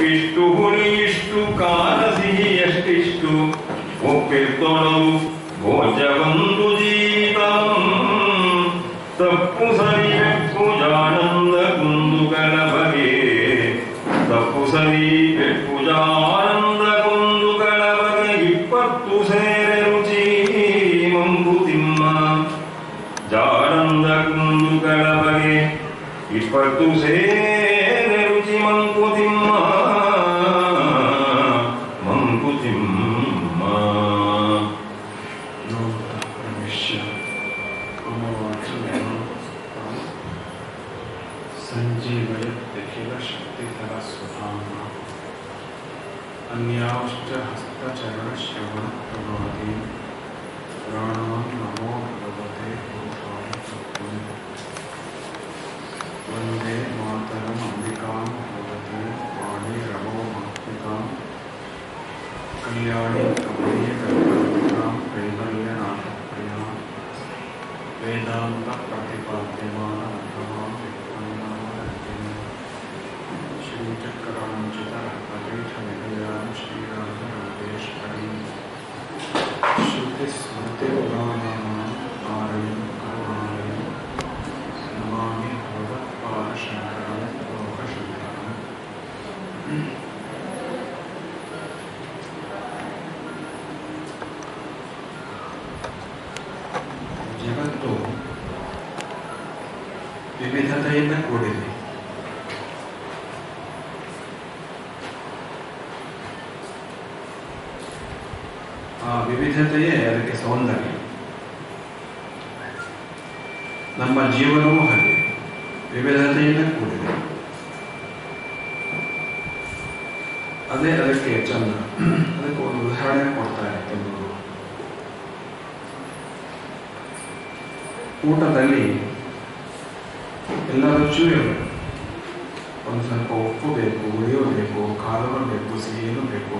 ಉಪ್ಪಿಷ್ಟು ಹುಳಿ ಇಷ್ಟು ಖಾರ ಸಿಹಿ ಎಷ್ಟಿಷ್ಟು ಒಪ್ಪಿರ್ತೊಳವು ಭೋಜವಂದು ಜೀವಿತ ತಪ್ಪು ಸರಿ ಬೆಪ್ಪು ಜಾನಂದ ಕುಂದುಗಳ ಬಗೆ ತಪ್ಪು ಸರಿ ಬೆಪ್ಪು ಜಾನಂದ ಕುಂದುಗಳ ಬಗೆ ಇಪ್ಪತ್ತು ಸೇರೆ ರುಚಿ ಮಂಕುತಿಮ್ಮ ಜಾನಂದ ಕುಂದುಗಳ ಬಗೆ ಇಪ್ಪತ್ತು ಸೇರೆ ರುಚಿ ಮಂಕುತಿಮ್ಮ ಮಂಕುತಿಮ್ಮ ಪ್ರವೇಶ್ಯ ಮಮವಾಚನಂ ಸಂಜೀವಯತ್ಯಖಿಲ ಶಕ್ತಿಧರ ಸ್ವಧಾಮ ಅನ್ಯಾಶ್ಚ ಹಸ್ತಚರಣಶ್ರವಣ ಪ್ರಭಾತಿ ಪ್ರಾಣಾನ್ ನಮೋ ಭಗವತೆ ಭೂತಾಯ ತತ್ವಂ ವಂದೇ ಮಾತರಂ ಅಂಬಿಕಾಂ ಭಗವತಿ ವಾಣಿ ರಮೋ ಮಾತ್ಮಿಕಾಂ ಕಲ್ಯಾಣಿ ಕಮಲೀಯ ಕಲ್ಪನಾಂ ಕೈವಲ್ಯನಾಥಪ್ರಿಯಾ ವೇದಾಂತ ಪ್ರತಿಪಾದ್ಯಮಾನ ಅರ್ಥಮಾಂ ವಿಜ್ಞಾನಾನಂದಿನಿ ಶ್ರೀಚಕ್ರಾಂಚಿತ ಪರೀಠ ನಿಲಯಾಂ ಶ್ರೀರಾಮರಾಜೇಶ್ವರೀ ಶ್ರುತಿ ಸ್ಮೃತಿ ಪುರಾಣಾನಾಂ ಆಲಯಂ ಕರುಣಾಲಯಂ ನಮಾಮಿ ಭಗವತ್ಪಾದ ಶಂಕರಂ ಲೋಕಶಂಕರಂ ಜಗತ್ತು ವಿವಿಧತೆಯಿಂದ ಕೂಡಿದೆ ಆ ವಿವಿಧತೆಯೇ ಅದಕ್ಕೆ ಸೌಂದರ್ಯ ನಮ್ಮ ಜೀವನವೂ ಹಾಗೆ ವಿವಿಧತೆಯಿಂದ ಕೂಡಿದೆ ಅದೇ ಅದಕ್ಕೆ ಚಂದ ಅದಕ್ಕೆ ಒಂದು ಉದಾಹರಣೆ ಕೊಡ್ತಾರೆ ಕೆಲವರು ಊಟದಲ್ಲಿ ಎಲ್ಲ ರುಚಿಯೂ ಇರಬೇಕು ಒಂದು ಸ್ವಲ್ಪ ಉಪ್ಪು ಬೇಕು ಹುಳಿಯೂ ಬೇಕು ಖಾರನೂ ಬೇಕು ಸಿಹಿನೂ ಬೇಕು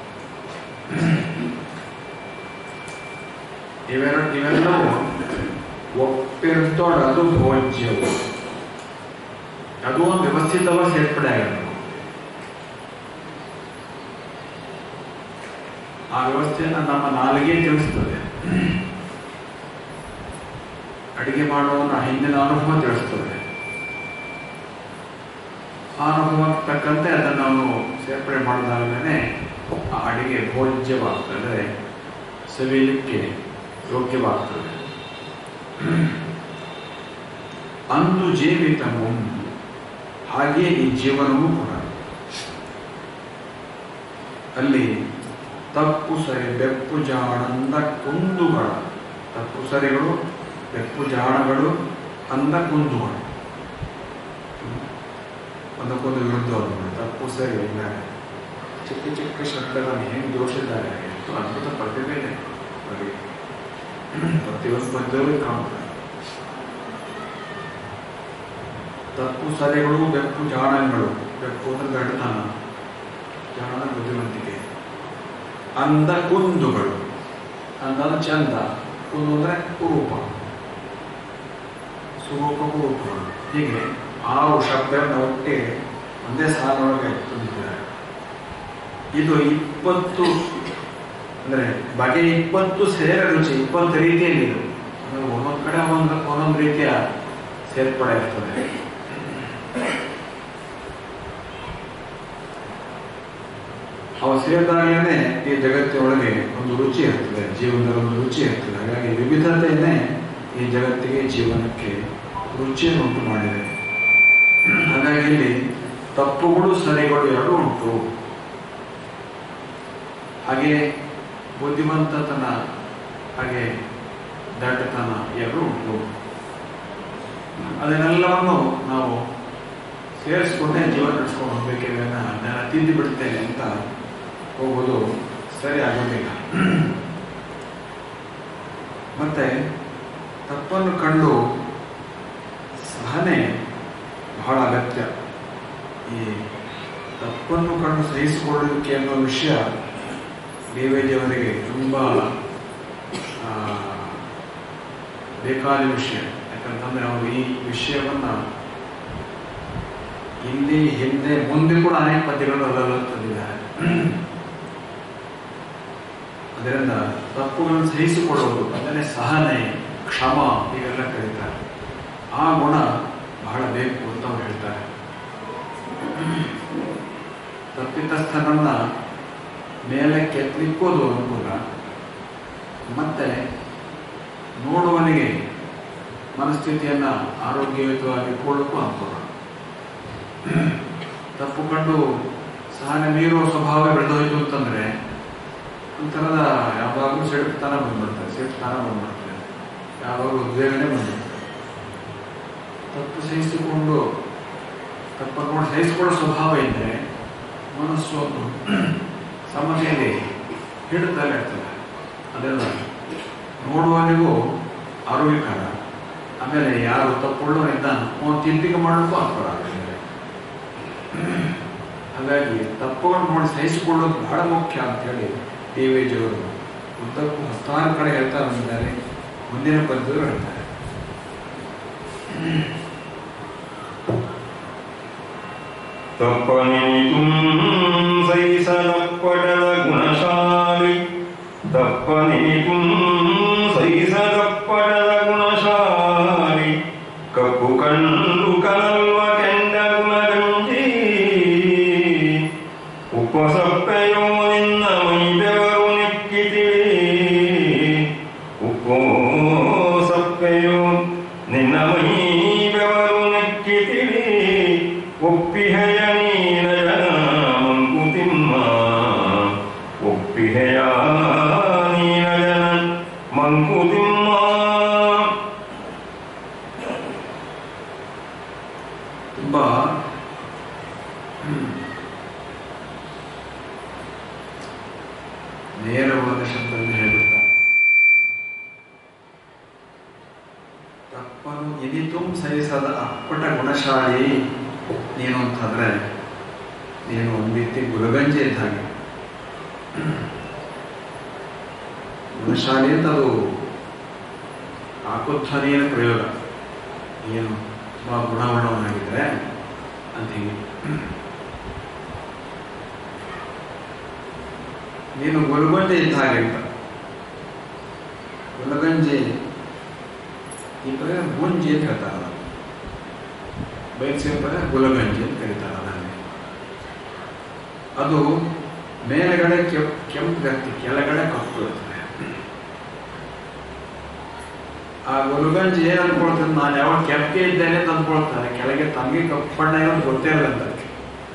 ಇವೆರಡು ಇವೆಲ್ಲವೂ ಒಪ್ಪಿರ್ತೋಡದು ಭೋಜ್ಯವು ಅದು ಒಂದು ವ್ಯವಸ್ಥಿತವಾಗಿ ಸೇರ್ಪಡೆ ಆಗಿರಬೇಕು ಆ ವ್ಯವಸ್ಥೆಯನ್ನು ನಮ್ಮ ನಾಲಿಗೆ ತಿಳಿಸ್ತದೆ ಅಡಿಗೆ ಮಾಡುವವನ ಹಿಂದಿನ ಅನುಭವ ತಿಳಿಸ್ತದೆ ಆ ಅನುಭವಕ್ಕೆ ತಕ್ಕಂತೆ ಅದನ್ನು ನಾವು ಸೇರ್ಪಡೆ ಮಾಡಿದಾಗಲೇ ಆ ಅಡಿಗೆ ಭೋಜ್ಯವಾಗ್ತದೆ ಸವಿಯಲಿಕ್ಕೆ ಯೋಗ್ಯವಾಗ್ತದೆ ಅಂದು ಜೀವಿತವು ಹಾಗೆಯೇ ಈ ಜೀವನವೂ ಕೂಡ ಅಲ್ಲಿ ತಪ್ಪು ಸರಿ ಬೆಪ್ಪು ಜಾಣಂದ ಕುಂದುಗಳ ತಪ್ಪು ಸರಿಗಳು ಬೆಪ್ಪು ಜಾಣಗಳು ಅಂದ ಕುಂದುಗಳು ಒಂದಕ್ಕೊಂದು ವಿರುದ್ಧವಾದ ತಪ್ಪು ಸರಿ ಇಲ್ಲ ಚಿಕ್ಕ ಚಿಕ್ಕ ಶಬ್ದಗಳನ್ನು ಹೆಂಗೆ ಜೋಡಿಸಿದ್ದಾರೆ ಎಷ್ಟು ಅದ್ಭುತ ಪ್ರತಿಭೆ ಇದೆ ಅವರಿಗೆ ಪ್ರತಿಯೊಂದು ಪದ್ಯದಲ್ಲೂ ಕಾಣುತ್ತೆ ತಪ್ಪು ಸರಿಗಳು ಬೆಪ್ಪು ಜಾಣಗಳು ಬೆಪ್ಪು ಅಂದ್ರೆ ಗಡ್ತನ ಜಾಣ ಬುದ್ಧಿವಂತಿಕೆ ಅಂದ ಕುಂದುಗಳು ಅಂದ ಚಂದ ಕುಂದು ಅಂದ್ರೆ ಕುರೂಪ ಸ್ವರೂಪ ಕುರೂಪಗಳು ಹೀಗೆ ಆರು ಶಬ್ದಗಳನ್ನ ಒಟ್ಟಿಗೆ ಒಂದೇ ಸಾಲೊಳಗೆ ತುಂಬಿದ್ದಾರೆ ಇದು ಇಪ್ಪತ್ತು ಅಂದ್ರೆ ಬಗೆ ಇಪ್ಪತ್ತು ಸೇರ ರುಚಿ ಇಪ್ಪತ್ತು ರೀತಿಯಲ್ಲಿ ಇದು ಅಂದ್ರೆ ಒಂದೊಂದು ಕಡೆ ಒಂದೊಂದು ಒಂದೊಂದು ರೀತಿಯ ಸೇರ್ಪಡೆ ಇರ್ತದೆ ಅವು ಸೇರಿದಾಗಲೇ ಈ ಜಗತ್ತಿನೊಳಗೆ ಒಂದು ರುಚಿ ಇರ್ತದೆ ಜೀವನದಲ್ಲಿ ಒಂದು ರುಚಿ ಇರ್ತದೆ ಹಾಗಾಗಿ ವಿವಿಧತೆಯೇ ಈ ಜಗತ್ತಿಗೆ ಜೀವನಕ್ಕೆ ರುಚಿಯನ್ನು ಉಂಟು ಮಾಡಿದೆ ಹಾಗಾಗಿ ಇಲ್ಲಿ ತಪ್ಪುಗಳು ಸರಿಗಳು ಎರಡೂ ಉಂಟು ಹಾಗೆ ಬುದ್ಧಿವಂತತನ ಹಾಗೆ ದಡ್ಡತನ ಎರಡೂ ಉಂಟು ಅದನ್ನೆಲ್ಲವನ್ನು ನಾವು ಸೇರಿಸ್ಕೊಂಡೇ ಜೀವನ ನಡೆಸ್ಕೊಂಡು ಹೋಗ್ಬೇಕೇ ನಾನು ತಿಂದು ಬಿಡ್ತೇನೆ ಅಂತ ಹೋಗೋದು ಸರಿ ಆಗೋದಿಲ್ಲ ಮತ್ತೆ ತಪ್ಪನ್ನು ಕಂಡು ಸಹನೆ ಬಹಳ ಅಗತ್ಯ ಈ ತಪ್ಪನ್ನು ಕಂಡು ಸಹಿಸಿಕೊಳ್ಳೋದಕ್ಕೆ ಅನ್ನೋ ವಿಷಯ ದೇವೇಜಿಯವರಿಗೆ ತುಂಬ ಆ, ಬೇಕಾದ ವಿಷಯ ಯಾಕಂತಂದ್ರೆ ಅವರು ಈ ವಿಷಯವನ್ನ ಇಲ್ಲಿ ಹಿಂದೆ ಮುಂದೆ ಕೂಡ ಅನೇಕ ಪದ್ಯಗಳು ಅಲ್ಲಲ್ಲ ತಂದಿದ್ದಾರೆ ಅದರಿಂದ ತಪ್ಪುಗಳನ್ನು ಸಹಿಸಿಕೊಳ್ಳುವುದು ಅದನ್ನೇ ಸಹನೆ ಕ್ಷಮ ಇವೆಲ್ಲ ಕರೀತಾರೆ ಆ ಗುಣ ಬಹಳ ಬೇಕು ಅಂತ ಅವ್ರು ಹೇಳ್ತಾರೆ ತಪ್ಪಿತಸ್ಥನನ್ನ ಮೇಲೆ ಕೆತ್ತಲಿಕ್ಕೋದು ಅನುಕೂಲ ಮತ್ತೆ ನೋಡುವನಿಗೆ ಮನಸ್ಥಿತಿಯನ್ನ ಆರೋಗ್ಯಯುತವಾಗಿ ಇಟ್ಕೊಳ್ಳೋಕ್ಕೂ ಅನುಕೂಲ ತಪ್ಪು ಕಂಡು ಸಹನೆ ಮೀರುವ ಸ್ವಭಾವ ಬೆಳೆದೋಯ್ತು ಅಂತಂದ್ರೆ ಒಂಥರದ ಯಾವಾಗಲೂ ಸಿಡುಕ್ತಾನ ಬಂದ್ಬಿಡ್ತಾರೆ ಸಿಡುಕ್ತಾನ ಬಂದ್ಬಿಡ್ತಾರೆ ಯಾವಾಗಲೂ ಉದ್ವೇಗನೆ ಬಂದ್ಬಿಡ್ತಾರೆ ತಪ್ಪು ಸಹಿಸಿಕೊಂಡು ತಪ್ಪನ್ನು ಸಹಿಸಿಕೊಳ್ಳೋ ಸ್ವಭಾವ ಇದ್ದರೆ ಮನಸ್ಸು ಒಂದು ಸಮತೆಯಲ್ಲಿ ಹಿಡಿತಲೇ ಇರ್ತದೆ ಅದೆಲ್ಲ ನೋಡುವವನಿಗೂ ಆರೋಗ್ಯಕರ ಆಮೇಲೆ ಯಾರು ತಪ್ಪುಳ್ಳವನಿದ್ದಾನೆ ಅವನು ತಿದ್ದಿಗೆ ಮಾಡಲಿಕ್ಕೂ ಅನುಕೂಲ ಆಗುತ್ತೆ ಹಾಗಾಗಿ ತಪ್ಪುಗಳನ್ನು ನೋಡಿ ಸಹಿಸಿಕೊಳ್ಳೋದು ಬಹಳ ಮುಖ್ಯ ಅಂತ ಹೇಳಿ ಡಿ ವಿ ಜಿಯವರು ಉದ್ದಕ್ಕೂ ಹತ್ತಾರು ಕಡೆ ಹೇಳ್ತಾ ಬಂದಿದ್ದಾರೆ ಮುಂದಿನ ಪದ್ಯದವರು ಹೇಳ್ತಾರೆ ತಪ್ಪನೆನಿತುಂ ಸೈಸದಪ್ಪಟದ ಗುಣಶಾಲಿ ತಪ್ಪನೆನಿತುಂ ಸೈಸದಪ್ಪಟದ ಗುಣಶಾಲಿ ಕಪ್ಪು ಕಂಡು ಕನಲ್ವ ಕೆಂಡ ಗುಣಗಂಜಿ ಉಪಸಪ್ಪೆಯೋ ನಿನ್ನ ಮೈ ಬೆವರು ನೆಕ್ಕಿತಿಳಿ ಉಪ್ಪೋ ಸಪ್ಪೆಯೋ ನಿನ್ನ ಮೈ ಬೆವರು ನೆಕ್ಕಿತಿಳಿ ಒಪ್ಪಿಹೆಯ ನೀನ ಜನ ಮಂಕುತಿಮ್ಮ ಒಪ್ಪಿಹೆಯ ನೀನ ಜನ ಮಂಕುತಿಮ್ಮ ತುಂಬಾ ಹ್ಮ್, ನೇರವಾದ ಶಬ್ದವನ್ನು ಹೇಳ್ಬಿಡ್ತಾರೆ ತಪ್ಪನ್ನು ಎನಿತು ಸಹಿಸದ ಅಪ್ಪಟ ಗುಣಶಾಲಿ ನೀನು ಅಂತಂದ್ರೆ ನೀನು ಒಂದು ರೀತಿ ಗುಲಗಂಜಿ ಇದ್ದ ಹಾಗೆ ಗುಣಶಾಲಿ ಅಂತ ಅದು ಆಕುಧ್ವನಿಯ ಪ್ರಯೋಗ ಏನು ತುಂಬಾ ಗುಣವುಳ್ಳವನಾಗಿದ್ರೆ ಅಂತ ಹೀಗೆ ನೀನು ಗುಲಗಂಜಿ ಇದ್ದ ಹಾಗೆ ಅಂತ ಗುಲಗಂಜಿ ಈ ಪದ ಗುಂಜಿ ಅಂತ ಹೇಳ್ತಾರ ಬಯಸಿನ ಪದ ಗುಲಗಂಜಿ ಅಂತ ಕರೀತಾರ ಅದನ್ನೇ ಅದು ಮೇಲ್ಗಡೆ ಕೆಂಪ್ ಕೆಂಪು ಗತ್ತಿ ಕೆಳಗಡೆ ಕಪ್ಪು ಇರ್ತದೆ ಆ ಗುರುಗಂಜಿ ಏನ್ ಅನ್ಕೊಳ್ತದೆ ನಾನು ಯಾವಾಗ ಕೆಂಪಿಗೆ ಇದ್ದೇನೆ ಅಂತ ಅನ್ಕೊಳ್ತಾರೆ ಕೆಳಗೆ ತಮಗೆ ಕಪ್ಪಣ್ಣ ಇರೋದು ಗೊತ್ತೇ ಇರಲ್ಲ ಅಂತ ಅದಕ್ಕೆ.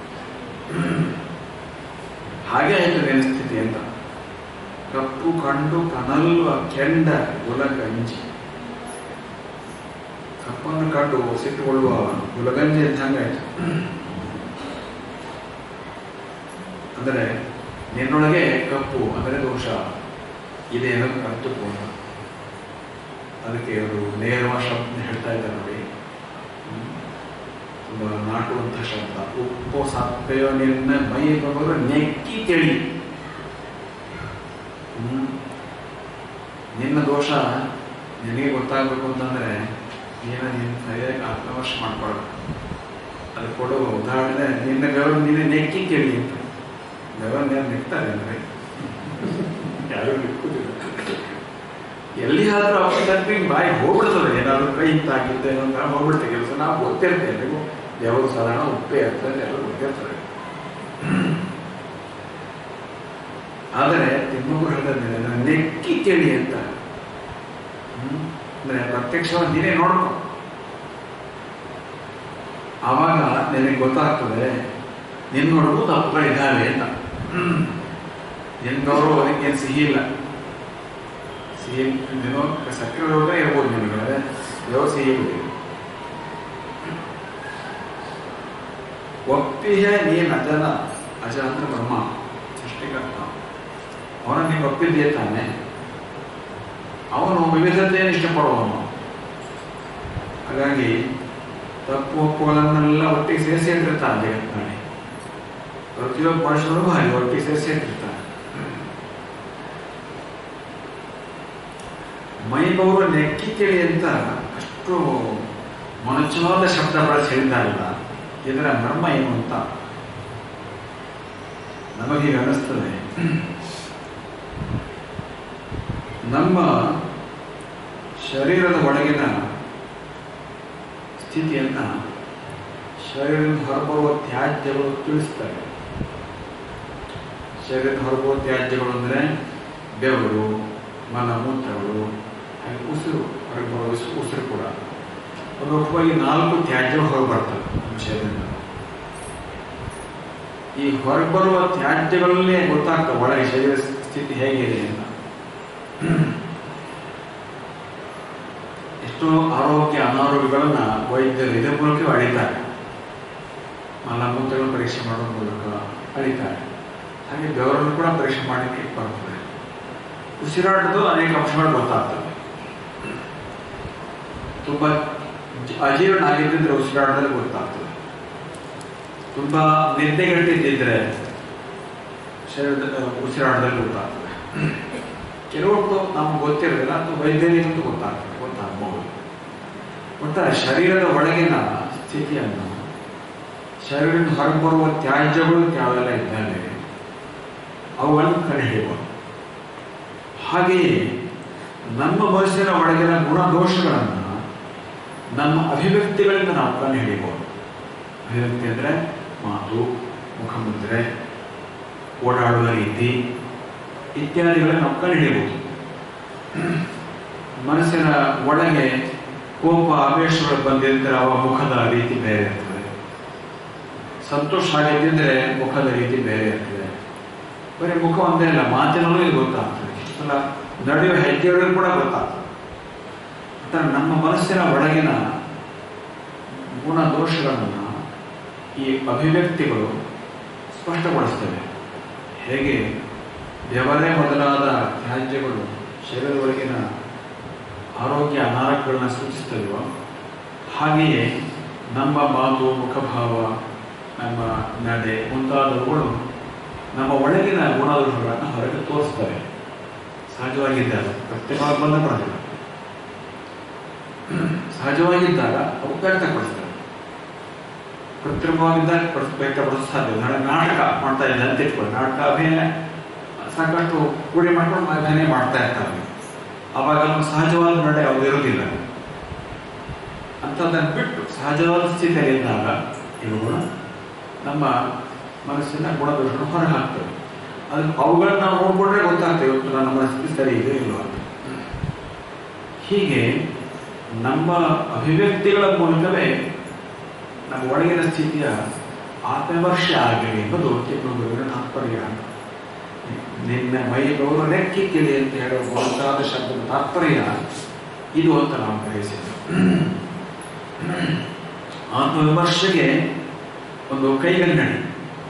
ಹಾಗೆ ಆಯ್ತು ನಿನ್ನ ಸ್ಥಿತಿ ಅಂತ ಕಪ್ಪು ಕಂಡು ಕನಲ್ವ ಕೆಂಡ ಗುಲಗಂಜಿ ಕಪ್ಪನ್ನು ಕಂಡು ಸಿಟ್ಟುಕೊಳ್ಳುವ ಗುಲಗಂಜಿ ಇದ್ದಂಗೆ ಆಯ್ತು ಅಂದರೆ ನಿನ್ನೊಳಗೆ ಕಪ್ಪು ಅಂದರೆ ದೋಷ ಇದೆ ಅನ್ನೋದು ಅರ್ಥಪೂರ್ಣ ಅದಕ್ಕೆ ಅವರು ನೇರವಾದ ಶಬ್ದ ಹೇಳ್ತಾ ಇದ್ದಾರೆ ನೋಡಿ ಹ್ಮ್. ತುಂಬಾ ನಾಟುವಂಥ ಶಬ್ದ ಉಪ್ಪು ಸಪ್ಪೆಯೋ ನಿನ್ನ ಮೈ ಬವರು ನೆಕ್ಕಿ ಕೇಳಿ ಹ್ಮ್. ನಿನ್ನ ದೋಷ ನಿನಗೆ ಗೊತ್ತಾಗಬೇಕು ಅಂತಂದ್ರೆ ನೀನು ನಿನ್ನ ಸರಿಯಾಗಿ ಆತ್ಮವಶ ಮಾಡ್ಕೊಳ್ಬೇಕು ಅದು ಕೊಡುವ ಉದಾಹರಣೆ ನಿನ್ನ ಬೆವರು ನಿನ್ನ ನೆಕ್ಕಿ ಕೇಳಿ ಅಂತ ಬೆವರು ಯಾರು ನೆಕ್ತಾರೆ ಅಂದ್ರೆ ಯಾರು ನೆಕ್ಕುದಿಲ್ಲ ಎಲ್ಲಿಯಾದ್ರೂ ಅವಶ್ಯಕತೆ ಬಾಯಿ ಹೋಗ್ಬಿಡ್ತದೆ ಏನಾದ್ರು ಕೈ ಇಂತಾಗಿದ್ದೆ ಅಂತ ಹೋಗ್ಬಿಡ್ತೆ ಕೆಲಸ ನಾವು ಗೊತ್ತಿರ್ತೇವೆ ನೀವು ಯಾವಾಗ ಸಾಧಾರಣ ಉಪ್ಪೇ ಇರ್ತದೆ ಎಲ್ಲ ಗೊತ್ತಿರ್ತಾರೆ ಆದರೆ ತಿಮ್ಮಗೂ ಹೇಳ್ತಾರೆ ನೆಕ್ಕಿ ಕೇಳಿ ಅಂತ ಹ್ಮ್? ಅಂದ್ರೆ ಪ್ರತ್ಯಕ್ಷವಾಗಿ ನೀನೇ ನೋಡ್ಕೊ ಆವಾಗ ನಿನಗೆ ಗೊತ್ತಾಗ್ತದೆ ನಿನ್ ನೋಡ್ಬೋದು ತಪ್ಪುಗಳು ಇದ್ದಾವೆ ಅಂತ ನಿನ್ ಗೌರವ ಅದಕ್ಕೇನು ಸಿಹಿ ಇಲ್ಲ ಸಿಹಿ ನೀನು ಸಕ್ಕರೆ ರೋಗ ಇರ್ಬೋದು ನಿನಗೆ ಯಾವ ಸಿಹಿ ಇರುವುದಿಲ್ಲ ಒಪ್ಪಿಯ ನೀನ್ ಅಜನ ಅಜ ಅಂದ್ರೆ ಬ್ರಹ್ಮ ಸೃಷ್ಟಿಕರ್ತ ಅವನ ನೀವು ಒಪ್ಪಿದ್ದೇ ತಾನೆ ಅವನು ವಿವಿಧತೆಯನ್ನು ಇಷ್ಟಪಡುವವನು ಹಾಗಾಗಿ ತಪ್ಪು ಒಪ್ಪುಗಳನ್ನೆಲ್ಲ ಒಟ್ಟಿಗೆ ಸೇರಿಸಿ ಇಟ್ಟಿರ್ತಾನೆ ಜಗತ್ತಿನಲ್ಲಿ ಪ್ರತಿಯೊಬ್ಬ ಮನುಷ್ಯನಿಗೂ ಹಾಗೆ ಒಟ್ಟಿಗೆ ಸೇರಿಸಿ ಇಟ್ಟಿರ್ತಾನೆ ಮೈಬವರು ನೆಕ್ಕಿ ಕೇಳಿ ಅಂತ ಅಷ್ಟು ಮನುಷ್ಯವಾದ ಶಬ್ದ ಬಳಸಿ ಹೇಳಿದ್ದಾರಲ್ಲ ಇದರ ಮರ್ಮ ಏನು ಅಂತ ನಮಗೆ ಅನ್ನಿಸ್ತದೆ ನಮ್ಮ ಶರೀರದ ಒಳಗಿನ ಸ್ಥಿತಿಯನ್ನ ಶರೀರದ ಹೊರಬರುವ ತ್ಯಾಜ್ಯಗಳು ತಿಳಿಸ್ತವೆ ಶರೀರದ ಹೊರಬರುವ ತ್ಯಾಜ್ಯಗಳು ಅಂದರೆ ಬೆವರು ಮಲ ಮೂತ್ರಗಳು ಹಾಗೆ ಉಸಿರು ಹೊರಗೆ ಬರುವ ಉಸ್- ಉಸಿರು ಕೂಡ ಒಂದು ಒಟ್ಟುವಾಗಿ ನಾಲ್ಕು ತ್ಯಾಜ್ಯಗಳು ಹೊರಗೆ ಬರ್ತವೆ ನಮ್ಮ ಶರೀರದಿಂದ ಈ ಹೊರಬರುವ ತ್ಯಾಜ್ಯಗಳಲ್ಲೇ ಗೊತ್ತಾಗ್ತವೆ ಒಳಗೆ ಶರೀರ ಸ್ಥಿತಿ ಹೇಗಿದೆ ಅಂತ ಎಷ್ಟೋ ಆರೋಗ್ಯ ಅನಾರೋಗ್ಯಗಳನ್ನ ವೈದ್ಯರು ಇದರ ಮೂಲಕ ಅಳಿತಾರೆ ಮಲಮೂತ್ರಗಳನ್ನು ಪರೀಕ್ಷೆ ಮಾಡುವ ಮೂಲಕ ಅಳಿತಾರೆ ಹಾಗೆ ಬೆವರನ್ನು ಕೂಡ ಪರೀಕ್ಷೆ ಮಾಡಲಿಕ್ಕೆ ಬರ್ತದೆ ಉಸಿರಾಟದ ಅನೇಕ ಅಂಶಗಳು ಗೊತ್ತಾಗ್ತವೆ ತುಂಬಾ ಜ- ಅಜೀರ್ಣ ಆಗಿದ್ದಿದ್ರೆ ಉಸಿರಾಟದಲ್ಲಿ ಗೊತ್ತಾಗ್ತದೆ ತುಂಬಾ ನಿದ್ದೆಗಟ್ಟಿದ್ದಿದ್ರೆ ಶರೀರದ ಉಸಿರಾಟದಲ್ಲಿ ಗೊತ್ತಾಗ್ತದೆ ಕೆಲವೊಟ್ಟು ನಮ್ಗೆ ಗೊತ್ತಿರೋದಿಲ್ಲ ಅಥವಾ ವೈದ್ಯರಿಗಂತೂ ಗೊತ್ತಾಗ್ತದೆ ಗೊತ್ತಾಗಬಹುದು ಒಟ್ಟಾರೆ ಶರೀರದ ಒಳಗಿನ ಸ್ಥಿತಿಯನ್ನು ಶರೀರದಿಂದ ಹೊರಬರುವ ತ್ಯಾಜ್ಯಗಳು ಯಾವೆಲ್ಲ ಇದ್ದಾವೆ ಅವುಗಳನ್ನು ಕಂಡುಹಿಡಿಯಬಹುದು ಹಾಗೆಯೇ ನಮ್ಮ ಮನಸ್ಸಿನ ಒಳಗಿನ ಗುಣದೋಷಗಳನ್ನು ನಮ್ಮ ಅಭಿವ್ಯಕ್ತಿಗಳಿಂದ ನಾವು ಕಂಡುಹಿಡಿಯಬಹುದು ಅಭಿವ್ಯಕ್ತಿ ಅಂದರೆ ಮಾತು ಮುಖಮುದ್ರೆ ಓಡಾಡುವ ರೀತಿ ಇತ್ಯಾದಿಗಳನ್ನು ನಾವು ಕಂಡುಹಿಡಿಯಬಹುದು ಮನಸ್ಸಿನ ಒಳಗೆ ಕೋಪ ಆವೇಶಗಳು ಬಂದಿದ್ದರೆ ಅವ ಮುಖದ ರೀತಿ ಬೇರೆ ಇರ್ತದೆ ಸಂತೋಷ ಆಗಿದ್ದರೆ ಮುಖದ ರೀತಿ ಬೇರೆ ಇರ್ತದೆ ಬರೀ ಮುಖ ಒಂದೇ ಅಲ್ಲ ಮಾತಿನಲ್ಲೂ ಇದು ಗೊತ್ತಾಗ್ತದೆ ಅಲ್ಲ ನಡೆಯುವ ಹೆಜ್ಜೆಗಳು ಕೂಡ ಗೊತ್ತಾಗ್ತದೆ ಒಟ್ಟಾರೆ ನಮ್ಮ ಮನಸ್ಸಿನ ಒಳಗಿನ ಗುಣ ದೋಷಗಳನ್ನು ಈ ಅಭಿವ್ಯಕ್ತಿಗಳು ಸ್ಪಷ್ಟಗೊಳಿಸ್ತವೆ ಹೇಗೆ ಬೆವರೇ ಮೊದಲಾದ ತ್ಯಾಜ್ಯಗಳು ಶರೀರದ ಒಳಗಿನ ಆರೋಗ್ಯ ಅನಾರೋಗ್ಯಗಳನ್ನ ಸೂಚಿಸ್ತದೆಯೋ ಹಾಗೆಯೇ ನಮ್ಮ ಮಾತು ಮುಖಭಾವ ನಮ್ಮ ನಡೆ ಮುಂತಾದವುಗಳು ನಮ್ಮ ಒಳಗಿನ ಗುಣದೋಷಗಳನ್ನು ಹೊರಗೆ ತೋರಿಸ್ತವೆ ಸಹಜವಾಗಿದ್ದಾಗ ಪ್ರತ್ಯೇಕವಾಗಿ ಬಂದ ಬರೋದಿಲ್ಲ ಸಹಜವಾಗಿದ್ದಾಗ ಅವು ವ್ಯಕ್ತಪಡಿಸ್ತವೆ ಕೃತ್ರಿಮವಾಗಿದ್ದಾಗ ಪಡಿಸ್- ವ್ಯಕ್ತಪಡಿಸಲು ಸಾಧ್ಯ ಇಲ್ಲ. ನಾಳೆ ನಾಟಕ ಮಾಡ್ತಾ ಇದ್ದೆ ಅಂತ ಇಟ್ಕೊಳ್ಳಿ ನಾಟಕ ಅಭಿನಯ ಸಾಕಷ್ಟು ಕೂಡಿ ಮಾಡ್ಕೊಂಡು ಅಭಿನಯ ಮಾಡ್ತಾ ಇರ್ತಾರೆ ಅವಾಗ ನಮ್ಮ ಸಹಜವಾದ ನಡೆ ಯಾವುದು ಇರೋದಿಲ್ಲ ಅಂಥದ್ದನ್ನು ಬಿಟ್ಟು ಸಹಜವಾದ ಸ್ಥಿತಿಯಲ್ಲಿ ಇದ್ದಾಗ ಇವುಗಳು ನಮ್ಮ ಮನಸ್ಸಿನ ಗುಣದೋಷಗಳು ಹೊರಗೆ ಹಾಕ್ತವೆ ಅದು ಅವುಗಳನ್ನ ನಾವು ನೋಡ್ಕೊಂಡ್ರೆ ಗೊತ್ತಾಗ್ತದೆ ಇವತ್ತು ನನ್ನ ಮನಸ್ಥಿತಿ ಸರಿ ಇದೆ ಇಲ್ವಾ ಅಂತ. ಹೀಗೆ ನಮ್ಮ ಅಭಿವ್ಯಕ್ತಿಗಳ ಮೂಲಕವೇ ನಮ್ಮ ಒಳಗಿನ ಸ್ಥಿತಿಯ ಆತ್ಮವರ್ಷ ಆಗಲಿ ಎಂಬುದು ತಿಮ್ಮಗುರುವಿನ ತಾತ್ಪರ್ಯ ನಿನ್ನ ಮೈ ಗೌರವ ಲೆಕ್ಕಿಕ್ಕಿದೆ ಅಂತ ಹೇಳುವ ಬಹುತಾದ ಶಬ್ದದ ತಾತ್ಪರ್ಯ ಇದು ಅಂತ ನಾವು ಗ್ರಹಿಸಿದ್ದು ಆತ್ಮವಿಮರ್ಶೆಗೆ ಒಂದು ಕೈಗನ್ನಡಿ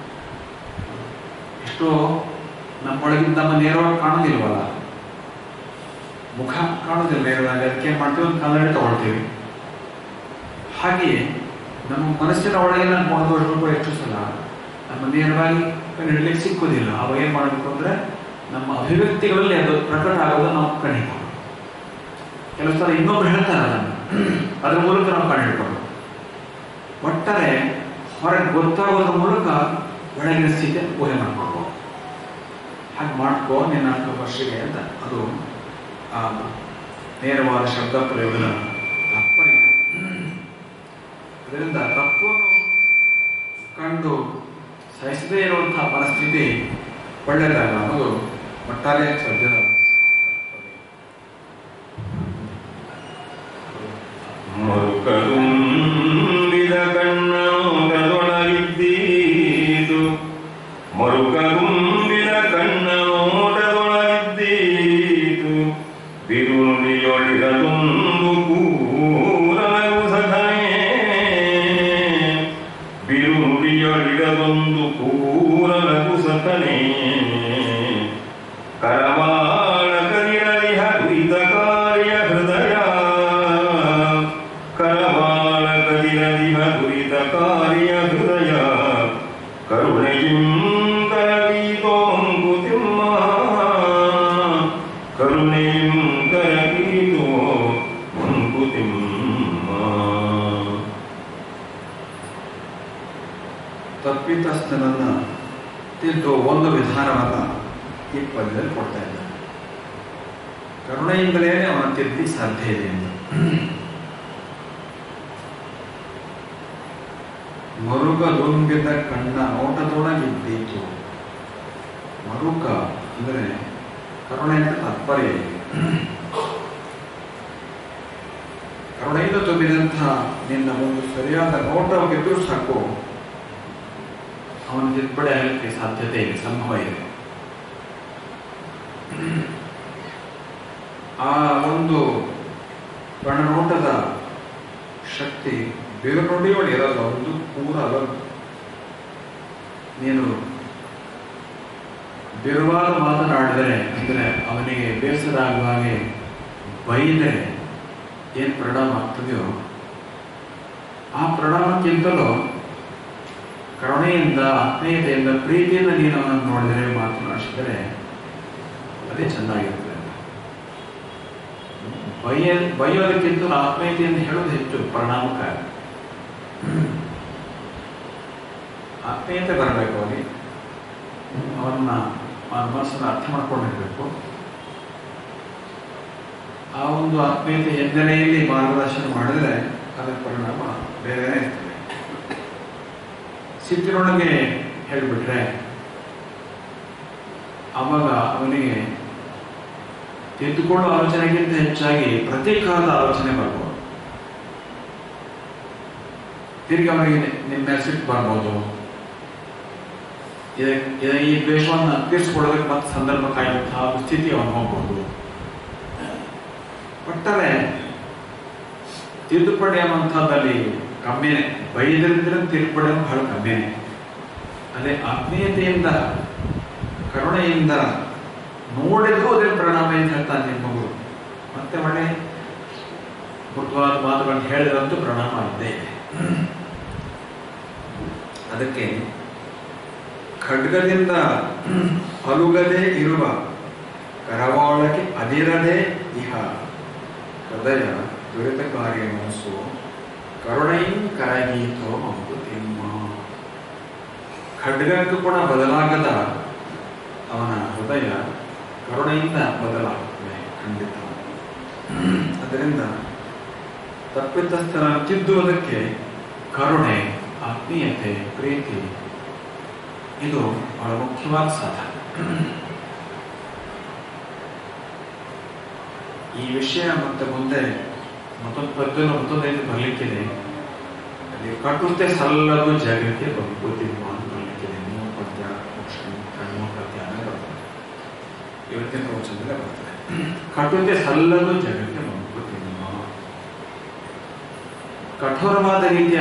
ಎಷ್ಟೋ ನಮ್ಮೊಳಗಿಂದ ನಮ್ಮ ನೇರವಾಗಿ ಕಾಣೋದಿಲ್ವಲ್ಲ ಮುಖ ಕಾಣೋದಿಲ್ಲ ನೇರವಾಗಿ ಅದಕ್ಕೆ ಏನ್ ಮಾಡ್ತೀವಿ ಒಂದು ಕನ್ನಡಿ ತಗೊಳ್ತೀವಿ ಹಾಗೆಯೇ ನಮ್ಮ ಮನಸ್ಸಿನ ಒಳಗಿನ ಗುಣದೋಷಗಳು ಕೂಡ ಎಷ್ಟು ಸಲ ನಮ್ಮ ನೇರವಾಗಿ ಕಂಡುಹಿಡಲಿಕ್ಕೆ ಸಿಕ್ಕೋದಿಲ್ಲ ಅವಾಗ ಏನ್ ಮಾಡಬೇಕು ಅಂದ್ರೆ ನಮ್ಮ ಅಭಿವ್ಯಕ್ತಿಗಳಲ್ಲಿ ಅದು ಪ್ರಕಟ ಆಗೋದನ್ನು ನಾವು ಕಂಡುಹಿಡ್ಬೋದು ಕೆಲವು ಸಲ ಇನ್ನೊಬ್ರು ಹೇಳ್ತಾರೆ ಅದನ್ನು ಅದ್ರ ಮೂಲಕ ನಾವು ಕಂಡುಹಿಡ್ಬೋದು ಒಟ್ಟಾರೆ ಹೊರಗೆ ಗೊತ್ತಾಗೋದ್ರ ಮೂಲಕ ಒಳಗಿನ ಸ್ಥಿತಿ ಊಹೆ ಮಾಡ್ಕೊಳ್ಬೋದು ಹಾಗೆ ಮಾಡ್ಕೋ ನಿನ್ನ ವರ್ಷಗೆ ಅಂತ ಅದು ಆ ನೇರವಾದ ಶಬ್ದ ಪ್ರಯೋಗದ ತಾತ್ಪರ್ಯ ಅದರಿಂದ ತಪ್ಪನ್ನು ಕಂಡು ಸಹಿಸದೇ ಇರುವಂತಹ ಪರಿಸ್ಥಿತಿ ಒಳ್ಳೆಯದಲ್ಲ ಅನ್ನೋದು ಒಟ್ಟಾರೆ ಸದ್ಯದ ಮರುಕದುಂಬಿದ ಕಣ್ಣೋಟದೊಳಗಿದ್ದೀತು ಮರುಕದುಂಬಿದ ಕಣ್ಣೋಟದೊಳಗಿದ್ದೀತು ಬಿರುನುಡಿಯೊಳಿರದೊಂದು ಕೂರಲವು ಸಖನೇ ಬಿರುನುಡಿಯೊಳಿರದೊಂದು ಕೂರಲವು ಸಖನೇ ಕರವಾಳ ಕರಿರಲಿಹ ದುರಿತ ಕಾರ್ಯ ಹೃದಯ ಕರವಾಳ ಕದಿರಲಿಹ ದುರಿತ ಕಾರ್ಯ ಹೃದಯ ಕರುಣೆಯಿಂ ಕರಗೀತೋಂಕುತಿಮ್ಮ ಕರುಣೆಯಿಂ ಕರಗೀತೋ ಮಂಕುತಿಮ್ಮ ತಪ್ಪಿತಸ್ಥನನ್ನ ತಿದ್ದು ಒಂದು ವಿಧಾನವನ್ನ ಈ ಪದ್ಯದಲ್ಲಿ ಕೊಡ್ತಾ ಇದ್ದಾನೆ ಕರುಣೆಯಿಂದಲೇ ಅವನ ತಿದ್ದಿ ಸಾಧ್ಯ ಇದೆ ಎಂದು ಮರುಗದೊಂಬಿದ ಕಣ್ಣ ನೋಟದೊಳಗಿದ್ದೀತು ಮರುಕ ಅಂದರೆ ಕರುಣೆ ಅಂತ ತಾತ್ಪರ್ಯ ಇದೆ ಕರುಣೆಯಿಂದ ತುಂಬಿದಂತಹ ನಿನ್ನ ಒಂದು ಸರಿಯಾದ ನೋಟವಿದ್ರೂ ಸಾಕು ಅವನ ತಿದ್ದುಪಡಿ ಆಗಲಿಕ್ಕೆ ಸಾಧ್ಯತೆ ಇದೆ ಸಂಭವ ಇದೆ ಆ ಒಂದು ಕಣ್ಣನೋಟದ ಶಕ್ತಿ ಬೇರೆ ನುಡಿಗಳು ಇರಲ್ಲ ಒಂದು ಪೂರ ಅಲ್ಲ ನೀನು ಬಿರುವಾದ ಮಾತನಾಡಿದರೆ ಅಂದರೆ ಅವನಿಗೆ ಬೇಸರ ಆಗುವ ಹಾಗೆ ಬೈದರೆ ಏನು ಪರಿಣಾಮ ಆಗ್ತದೆಯೋ ಆ ಪರಿಣಾಮಕ್ಕಿಂತಲೂ ಕರುಣೆಯಿಂದ ಆತ್ಮೀಯತೆಯಿಂದ ಪ್ರೀತಿಯಿಂದ ನೀನು ಅವನನ್ನು ನೋಡಿದರೆ ಮಾತನಾಡಿಸಿದರೆ ಅದೇ ಚೆನ್ನಾಗಿರ್ತದೆ ಬೈಯ ಬೈಯೋದಕ್ಕಿಂತ ಆತ್ಮೀಯತೆಯನ್ನು ಹೇಳೋದು ಹೆಚ್ಚು ಪರಿಣಾಮಕಾರಿ ಆತ್ಮೀಯತೆ ಬರಬೇಕು ಅವನಿಗೆ ಅವನ್ನ ಅವನ ಮನಸ್ಸನ್ನು ಅರ್ಥ ಮಾಡ್ಕೊಂಡಿರ್ಬೇಕು ಆ ಒಂದು ಆತ್ಮೀಯತೆ ಹಿನ್ನೆಲೆಯಲ್ಲಿ ಮಾರ್ಗದರ್ಶನ ಮಾಡಿದ್ರೆ ಅದರ ಪರಿಣಾಮ ಬೇರೆನೇ ಇರ್ತದೆ ಸಿಟ್ಟಿನೊಳಗೆ ಹೇಳಿಬಿಟ್ರೆ ಅವಾಗ ಅವನಿಗೆ ತಿದ್ದುಕೊಳ್ಳೋ ಆಲೋಚನೆಗಿಂತ ಹೆಚ್ಚಾಗಿ ಪ್ರತೀಕಾರದ ಆಲೋಚನೆ ಬರ್ಬೋದು ತಿರುಗಿ ಅವನಿಗೆ ನಿಮ್ಮ ಮೇಲೆ ಸಿಟ್ಟು ಬರ್ಬೋದು ಇದ- ಇದ- ಈ ದ್ವೇಷವನ್ನು ತೀರಿಸಿಕೊಳ್ಳೋದಕ್ಕೆ ಮತ್ತೆ ಸಂದರ್ಭ ಕಾಯುವಂತಹ ಸ್ಥಿತಿ ಅವನು ಹೋಗ್ಬೋದು ಒಟ್ಟಾರೆ ತಿದ್ದುಪಡಿ ಅನ್ನುವಂಥದ್ದಲ್ಲಿ ಕಮ್ಮಿನೇ ಬೈದ್ರಿಂದ ತಿದ್ದುಪಡಿ ಅನ್ನೋದು ಬಹಳ ಕಮ್ಮಿನೇ ಅದೇ ಆತ್ಮೀಯತೆಯಿಂದ ಕರುಣೆಯಿಂದ ನೋಡಿದ್ರು ಅದೇ ಪರಿಣಾಮ ಅಂತ ಹೇಳ್ತಾನೆ ನಿಮ್ಮ ಮಗು ಮತ್ತೆ ಒಳ್ಳೆ ಮೃದುವಾದ ಮಾತುಗಳನ್ನು ಹೇಳಿದ್ರಂತೂ ಪರಿಣಾಮ ಇದ್ದೇ ಇದೆ ಅದಕ್ಕೆ ಖಡ್ಗದಿಂದ ಅಲುಗದೆ ಇರುವ ಕರವಾಳಕ್ಕೆ ಅದಿರದೆ ಇಹ ಹೃದಯ ದುರಿತಕಾರಿಯ ಮನಸ್ಸು ಕರುಣೆಯಿಂದ ಕರಗೀತೋ ಮಂಕುತಿಮ್ಮ ಖಡ್ಗಕ್ಕೂ ಕೂಡ ಬದಲಾಗದ ಅವನ ಹೃದಯ ಕರುಣೆಯಿಂದ ಬದಲಾಗುತ್ತದೆ ಖಂಡಿತ ಅದರಿಂದ ತಪ್ಪಿತಸ್ಥರ ತಿದ್ದುವುದಕ್ಕೆ ಕರುಣೆ ಆತ್ಮೀಯತೆ ಪ್ರೀತಿ ಇದು ಬಹಳ ಮುಖ್ಯವಾದ ಸಾಧನ ಈ ವಿಷಯ ಮತ್ತೆ ಮುಂದೆ ಮತ್ತೊಂದು ಪದ್ಯದಲ್ಲಿ ಮತ್ತೊಂದು ರೀತಿ ಬರಲಿಕ್ಕಿದೆ ಅಲ್ಲಿ ಕಟುತೆ ಸಲ್ಲದು ಜಗಕ್ಕೆ ಬಂಕುತಿಮ್ಮ ಅಂತ ಬರಲಿಕ್ಕಿದೆ ಮೂರು ಪದ್ಯ ಮೂರು ಪದ್ಯ ಅನ್ನೋ ಬರ್ತದೆ ಇವತ್ತಿನ ಪ್ರವಚನದಲ್ಲೇ ಬರ್ತದೆ ಕಟುತೆ ಸಲ್ಲದು ಜಗಕ್ಕೆ ಬಂಕುತಿಮ್ಮ ಕಠೋರವಾದ ರೀತಿಯ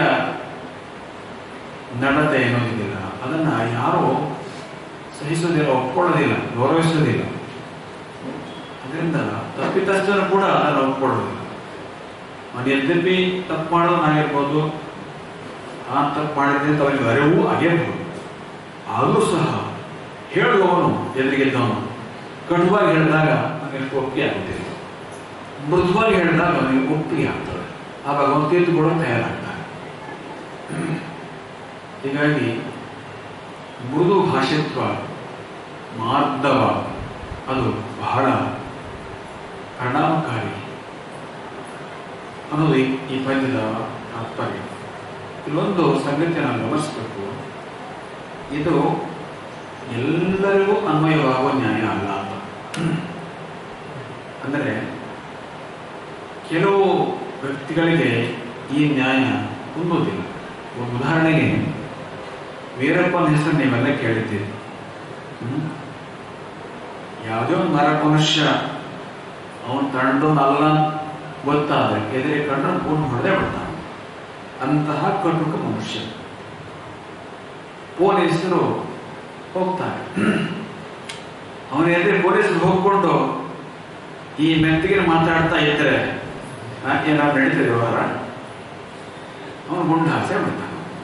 ನಡತೆ ಏನೋದಿಲ್ಲ ಅದನ್ನ ಯಾರು ಸಹಿಸೋದಿಲ್ಲ ಒಪ್ಕೊಳ್ಳೋದಿಲ್ಲ ಗೌರವಿಸೋದಿಲ್ಲ ಅದರಿಂದ ತಪ್ಪಿತಸ್ಥರು ಕೂಡ ಅದನ್ನು ಒಪ್ಕೊಳ್ಳೋದಿಲ್ಲ ಅವನು ಯದ್ಯಪಿ ತಪ್ಪು ಮಾಡೋನಾಗಿರ್ಬೋದು ಆ ತಪ್ಪು ಮಾಡಿದ್ರೆ ಅಂತ ಅವನಿಗೆ ಅರಿವು ಆಗಿರ್ಬೋದು ಆದರೂ ಸಹ ಹೇಳುವವನು ಎದುರಿಗಿದ್ದವನು ಕಟುವಾಗಿ ಹೇಳಿದಾಗ ಅವನಿಗೆ ಒಪ್ಪಿಗೆ ಆಗುತ್ತಿಲ್ಲ ಮೃದುವಾಗಿ ಹೇಳಿದಾಗ ಅವನಿಗೆ ಒಪ್ಪಿಗೆ ಆಗ್ತದೆ ಆವಾಗ ಅವನು ತೀರ್ದುಕೊಳ್ಳೋ ತಯಾರಾಗ್ತಾನೆ ಹೀಗಾಗಿ ಮೃದು ಭಾಷಿತ್ವ ಮಾರ್ಧವ ಅದು ಬಹಳ ಪರಿಣಾಮಕಾರಿ ಅನ್ನೋದು ಈ- ಈ ಪದ್ಯದ ತಾತ್ಪರ್ಯ ಇಲ್ಲೊಂದು ಸಂಗತಿ ನಾವು ಗಮನಿಸಬೇಕು ಇದು ಎಲ್ಲರಿಗೂ ಅನ್ವಯವಾಗುವ ನ್ಯಾಯ ಅಲ್ಲ ಅಂತ ಅಂದರೆ ಕೆಲವು ವ್ಯಕ್ತಿಗಳಿಗೆ ಈ ನ್ಯಾಯ ಹೊಂದೋದಿಲ್ಲ ಒಂದು ಉದಾಹರಣೆಗೆ ವೀರಪ್ಪನ ಹೆಸರು ನೀವೆಲ್ಲ ಕೇಳಿದ್ದೀರಿ ಹ್ಮ್? ಯಾವುದೇ ಒಂದು ಮರ ಮನುಷ್ಯ ಅವನು ಕಂಡೋನಲ್ಲ ಗೊತ್ತಾದ್ರೆ ಎದುರಿಗೆ ಕಂಡ್ರೆ ಪೂರ್ಣ ಹೊಡೆದೇ ಬಿಡ್ತಾನೆ ಅಂತಹ ಕಟುಕ ಮನುಷ್ಯ ಪೊಲೀಸರು ಹೋಗ್ತಾರೆ ಅವನ ಎದುರು ಪೊಲೀಸರು ಹೋಗ್ಕೊಂಡು ಈ ಮೆತ್ತಿಗೆ ಮಾತಾಡ್ತಾ ಇದ್ರೆ ಆ, ಏನಾದ್ರು ನಡೀತದೆ ವ್ಯವಹಾರ ಅವನು ಗುಂಡು ಹಾಸೆ ಬಿಡ್ತಾನೆ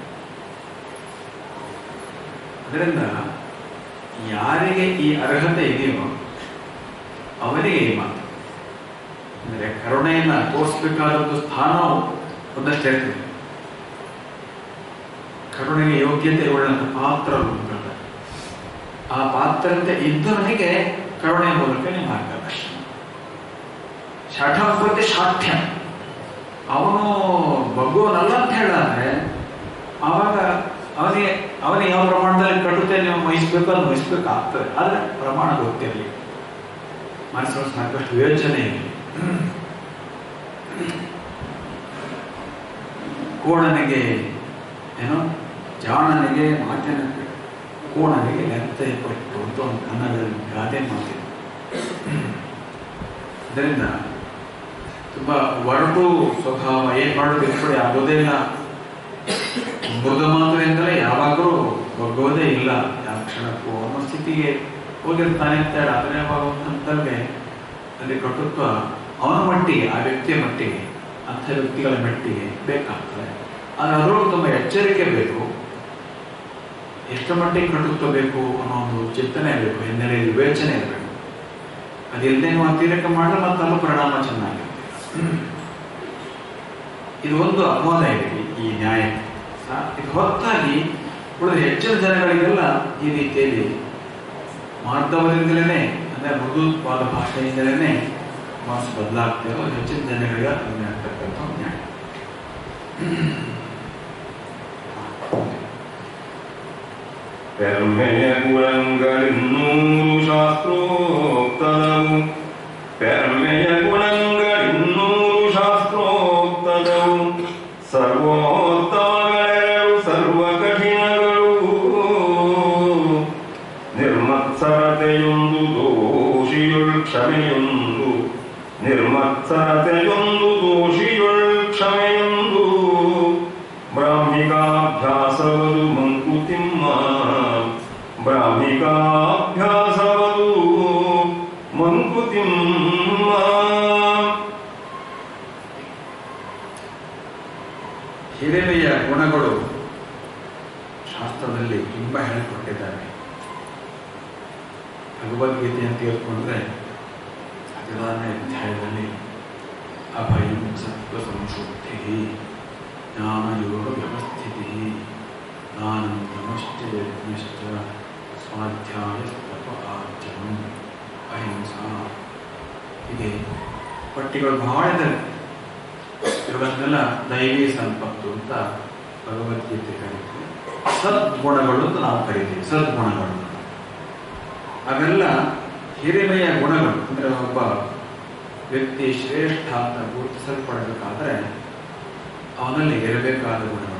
ಅದರಿಂದ ಯಾರಿಗೆ ಈ ಅರ್ಹತೆ ಇದೆಯೋ ಅವರಿಗೆ ಈ ಮಾತು ಅಂದರೆ ಕರುಣೆಯನ್ನ ತೋರಿಸಬೇಕಾದ ಒಂದು ಸ್ಥಾನವು ಒಂದಷ್ಟೇ ಇರ್ತದೆ ಕರುಣೆಗೆ ಯೋಗ್ಯತೆ ಉಳ್ಳಂತ ಪಾತ್ರ ರೂಪುಗಳು ಆ ಪಾತ್ರತೆ ಇದ್ದವನಿಗೆ ಕರುಣೆ ಮೂಲಕ ಮಾರ್ಗದರ್ಶನ ಶಾಠಾಪತಿ ಶಾಠ್ಯ ಅವನು ಬಗ್ಗುವನಲ್ಲ ಅಂತ ಹೇಳಿದ್ರೆ ಆವಾಗ ಅವನಿಗೆ ಅವನಿಗೆ ಯಾವ ಪ್ರಮಾಣದಲ್ಲಿ ಕಟುತೆ ನೀವು ವಹಿಸ್ಬೇಕು ಅದು ವಹಿಸ್ಬೇಕಾಗ್ತದೆ ಆದ್ರೆ ಪ್ರಮಾಣ ಗೊತ್ತಿರಲಿ ಮನಸ್ಸಲ್ಲಿ ಸಾಕಷ್ಟು ವಿವೇಚನೆ ಇರಲಿ ಕೋಣನಿಗೆ ಏನೋ ಜಾಣನಿಗೆ ಮಾತಿನ ಕೋಣನಿಗೆ ಲೆಂತೆ ಕೊಟ್ಟು ಅಂತ ಒಂದು ಕನ್ನಡದಲ್ಲಿ ಗಾದೆ ಮಾತಿದೆ ಅದರಿಂದ ತುಂಬಾ ಒರಟು ಸ್ವಭಾವ ಏನ್ ಮಾಡೋದು ಬಿಟ್ಬಿಡಿ ಆಗೋದೇ ಇಲ್ಲ ಮೃದು ಮಾತುವಿಂದಲೇ ಯಾವಾಗಲೂ ಬಗ್ಗೋದೇ ಇಲ್ಲ ಯಾವ ಕ್ಷಣಕ್ಕೂ ಅವನ ಸ್ಥಿತಿಗೆ ಹೋಗಿರ್ತಾನೆ ಅಂತ ಹೇಳಿ ಅದನ್ನೇ ಯಾವಾಗ ಒಂದು ಹಂತಕ್ಕೆ ಅಲ್ಲಿ ಕಟುತ್ವ ಅವನ ಮಟ್ಟಿಗೆ ಆ ವ್ಯಕ್ತಿಯ ಮಟ್ಟಿಗೆ ಅಂಥ ವ್ಯಕ್ತಿಗಳ ಮಟ್ಟಿಗೆ ಬೇಕಾಗ್ತದೆ ಆದರೆ ಅದರೊಳಗೆ ತುಂಬ ಎಚ್ಚರಿಕೆ ಬೇಕು ಎಷ್ಟು ಮಟ್ಟಿಗೆ ಕಟುತ್ವ ಬೇಕು ಅನ್ನೋ ಒಂದು ಚಿಂತನೆ ಬೇಕು ಹಿನ್ನೆಲೆಯಲ್ಲಿ ವಿವೇಚನೆ ಇರಬೇಕು ಅದಿಲ್ಲದೆ ನೀವು ಅತಿರೇಕ ಮಾಡಿದ್ರೆ ಮತ್ತಲ್ಲೂ ಪರಿಣಾಮ ಚೆನ್ನಾಗಿರುತ್ತೆ ಇದು ಒಂದು ಅನುವಾದ ಇದೆ ಈ- ಈ ನ್ಯಾಯ ಇದು ಹೊರತಾಗಿ ಉಳಿದ ಹೆಚ್ಚಿನ ಜನಗಳಿಗೆಲ್ಲ ಈ ರೀತಿಯಲ್ಲಿ ಮಾರ್ಧವದಿಂದಲೇ ಅಂದ್ರೆ ಮೃದುವಾದ ಭಾಷೆಯಿಂದಲೇ ಮನಸ್ಸು ಬದಲಾಗ್ತೇವೆ ಹೆಚ್ಚಿನ ಜನಗಳಿಗೆ ಅದನ್ನ ಆಗ್ತಕ್ಕಂಥ ಒಂದು ನ್ಯಾಯ പെർമയ ഗുണങ്ങളിന്നൂറു ശാസ്ത്രോക്തവും പെർമയ ഗുണങ്ങളിന്നൂറു ശാസ്ത്രോക്തവും സർവോത്തമಗಳೆರಡು ಸರ್ವ ಕಠಿಣಗಳು ನಿರ್ಮತ್ಸರತೆಯೊಂದು ದೋಷಿಯುಳ್ ಕ್ಷಮೆಯೊಂದು ನಿರ್ಮತ್ಸರತೆಯೊಂದು ದೋಷಿಯುಳ್ ಕ್ಷಮೆಯೊಂದು ಬ್ರಾಹ್ಮಿಕಾಭ್ಯಾಸವದು ಮಂಕುತಿಮ್ಮ ಬ್ರಾಹ್ಮಿಕಾಭ್ಯಾಸವದು ಮಂಕುತಿಮ್ಮ ಹಿರಿಮೆಯ ಗುಣಗಳು ಶಾಸ್ತ್ರದಲ್ಲಿ ತುಂಬಾ ಹೇಳಿಕೊಟ್ಟಿದ್ದಾರೆ ಭಗವದ್ಗೀತೆಯನ್ನು ತೆಗೆದುಕೊಂಡ್ರೆ ಹದಿನಾರನೇ ಅಧ್ಯಾಯದಲ್ಲಿ ಅಭಯಂ ಸತ್ವ ಸಂಶುದ್ಧಿ ಜ್ಞಾನ ಯೋಗ ವ್ಯವಸ್ಥಿತಿ ಜ್ಞಾನಂ ತಮಶ್ಚ ಯಜ್ಞಶ್ಚ ಸ್ವಾಧ್ಯಾಯ ತಪ ಆರ್ಜನಂ ಅಹಿಂಸಾ ಹೀಗೆ ಪಟ್ಟಿಗಳು ಬಹಳ ಇದ್ದಾವೆ ಇವುಗಳನ್ನೆಲ್ಲ ದೈವಿ ಸಂಪತ್ತು ಅಂತ ಭಗವದ್ಗೀತೆ ಕರೀತೀವಿ ಸದ್ಗುಣಗಳು ಅಂತ ನಾವು ಕರಿತೀವಿ ಸದ್ಗುಣಗಳು ಅವೆಲ್ಲ ಹಿರಿಮೆಯ ಗುಣಗಳು ಅಂದ್ರೆ ಒಬ್ಬ ವ್ಯಕ್ತಿ ಶ್ರೇಷ್ಠ ಅಂತ ಗುರುತಿಸಲ್ಪಡಬೇಕಾದ್ರೆ ಅವನಲ್ಲಿ ಇರಬೇಕಾದ ಗುಣಗಳು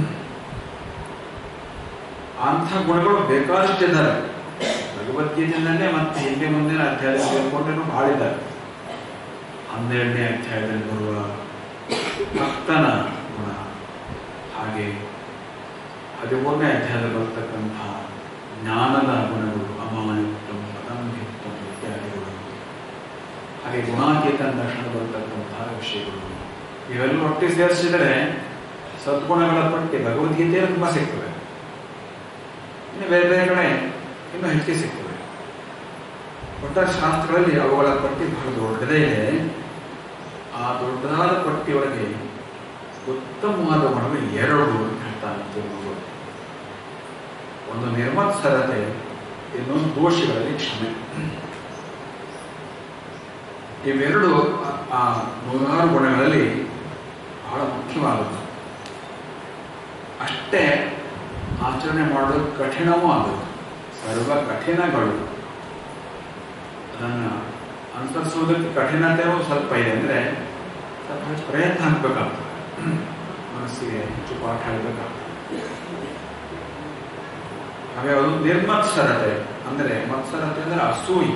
ಅಂಥ ಗುಣಗಳು ಬೇಕಾದಷ್ಟಿದ್ದಾರೆ ಭಗವದ್ಗೀತೆಯಲ್ಲೇ ಮತ್ತೆ ಹಿಂದೆ ಮುಂದಿನ ಅಧ್ಯಾಯದಲ್ಲಿ ತಿಳ್ಕೊಂಡ್ರೂ ಬಹಳ ಇದ್ದಾರೆ ಹನ್ನೆರಡನೇ ಅಧ್ಯಾಯದಲ್ಲಿ ಬರುವ ಭಕ್ತನ ಗುಣ ಹಾಗೆ ಹದಿಮೂರನೇ ಅಧ್ಯಾಯದಲ್ಲಿ ಬರ್ತಕ್ಕಂತಹ ಜ್ಞಾನದ ಗುಣಗಳು ಅಮಾಯುಕ್ತಂ ಪದಂಭಿಕ್ತಂ ಇತ್ಯಾದಿಗಳು ಹಾಗೆ ಗುಣಾತೀತ ದರ್ಶನ ಬರ್ತಕ್ಕಂತಹ ವಿಷಯಗಳು ಇವೆಲ್ಲ ಒಟ್ಟಿಗೆ ಸೇರಿಸಿದರೆ ಸದ್ಗುಣಗಳ ಪಟ್ಟಿ ಭಗವದ್ಗೀತೆಯಲ್ಲಿ ತುಂಬ ಸಿಗ್ತವೆ ಇನ್ನು ಬೇರೆ ಬೇರೆ ಕಡೆ ಇನ್ನೂ ಹೆಚ್ಚಿಗೆ ಸಿಗ್ತವೆ ಒಟ್ಟಾರೆ ಶಾಸ್ತ್ರಗಳಲ್ಲಿ ಅವುಗಳ ಪಟ್ಟಿ ಬಹಳ ದೊಡ್ಡದೇ ಇದೆ ಆ ದೊಡ್ಡದಾದ ಪಟ್ಟಿಯೊಳಗೆ ಉತ್ತಮವಾದ ಗುಣಗಳು ಎರಡು ಅಂತ ಹೇಳ್ತಾನೆ ತಿರುಮಲ. ಒಂದು ನಿರ್ಮತ್ಸರತೆ ಇನ್ನೊಂದು ದೋಷಿಗಳಲ್ಲಿ ಕ್ಷಮೆ ಇವೆರಡು ಆ- ಆ ನೂರಾರು ಗುಣಗಳಲ್ಲಿ ಬಹಳ ಮುಖ್ಯವಾದದ್ದು ಅಷ್ಟೇ ಆಚರಣೆ ಮಾಡೋದು ಕಠಿಣವೂ ಆಗುತ್ತೆ ಸರ್ವ ಕಠಿಣಗಳು ಅದನ್ನು ಅನುಸರಿಸುವುದಕ್ಕೆ ಕಠಿಣತೆಯೂ ಸ್ವಲ್ಪ ಇದೆ ಅಂದರೆ ಸ್ವಲ್ಪ ಹೆಚ್ಚು ಪ್ರಯತ್ನ ಹಾಕಬೇಕಾಗ್ತದೆ ಮನಸ್ಸಿಗೆ ಹೆಚ್ಚು ಪಾಠ ಹೇಳಬೇಕಾಗ್ತದೆ ಹಾಗೆ ಅದು ನಿರ್ಮತ್ಸರತೆ ಅಂದರೆ ಮತ್ಸರತೆ ಅಂದರೆ ಅಸೂಯೆ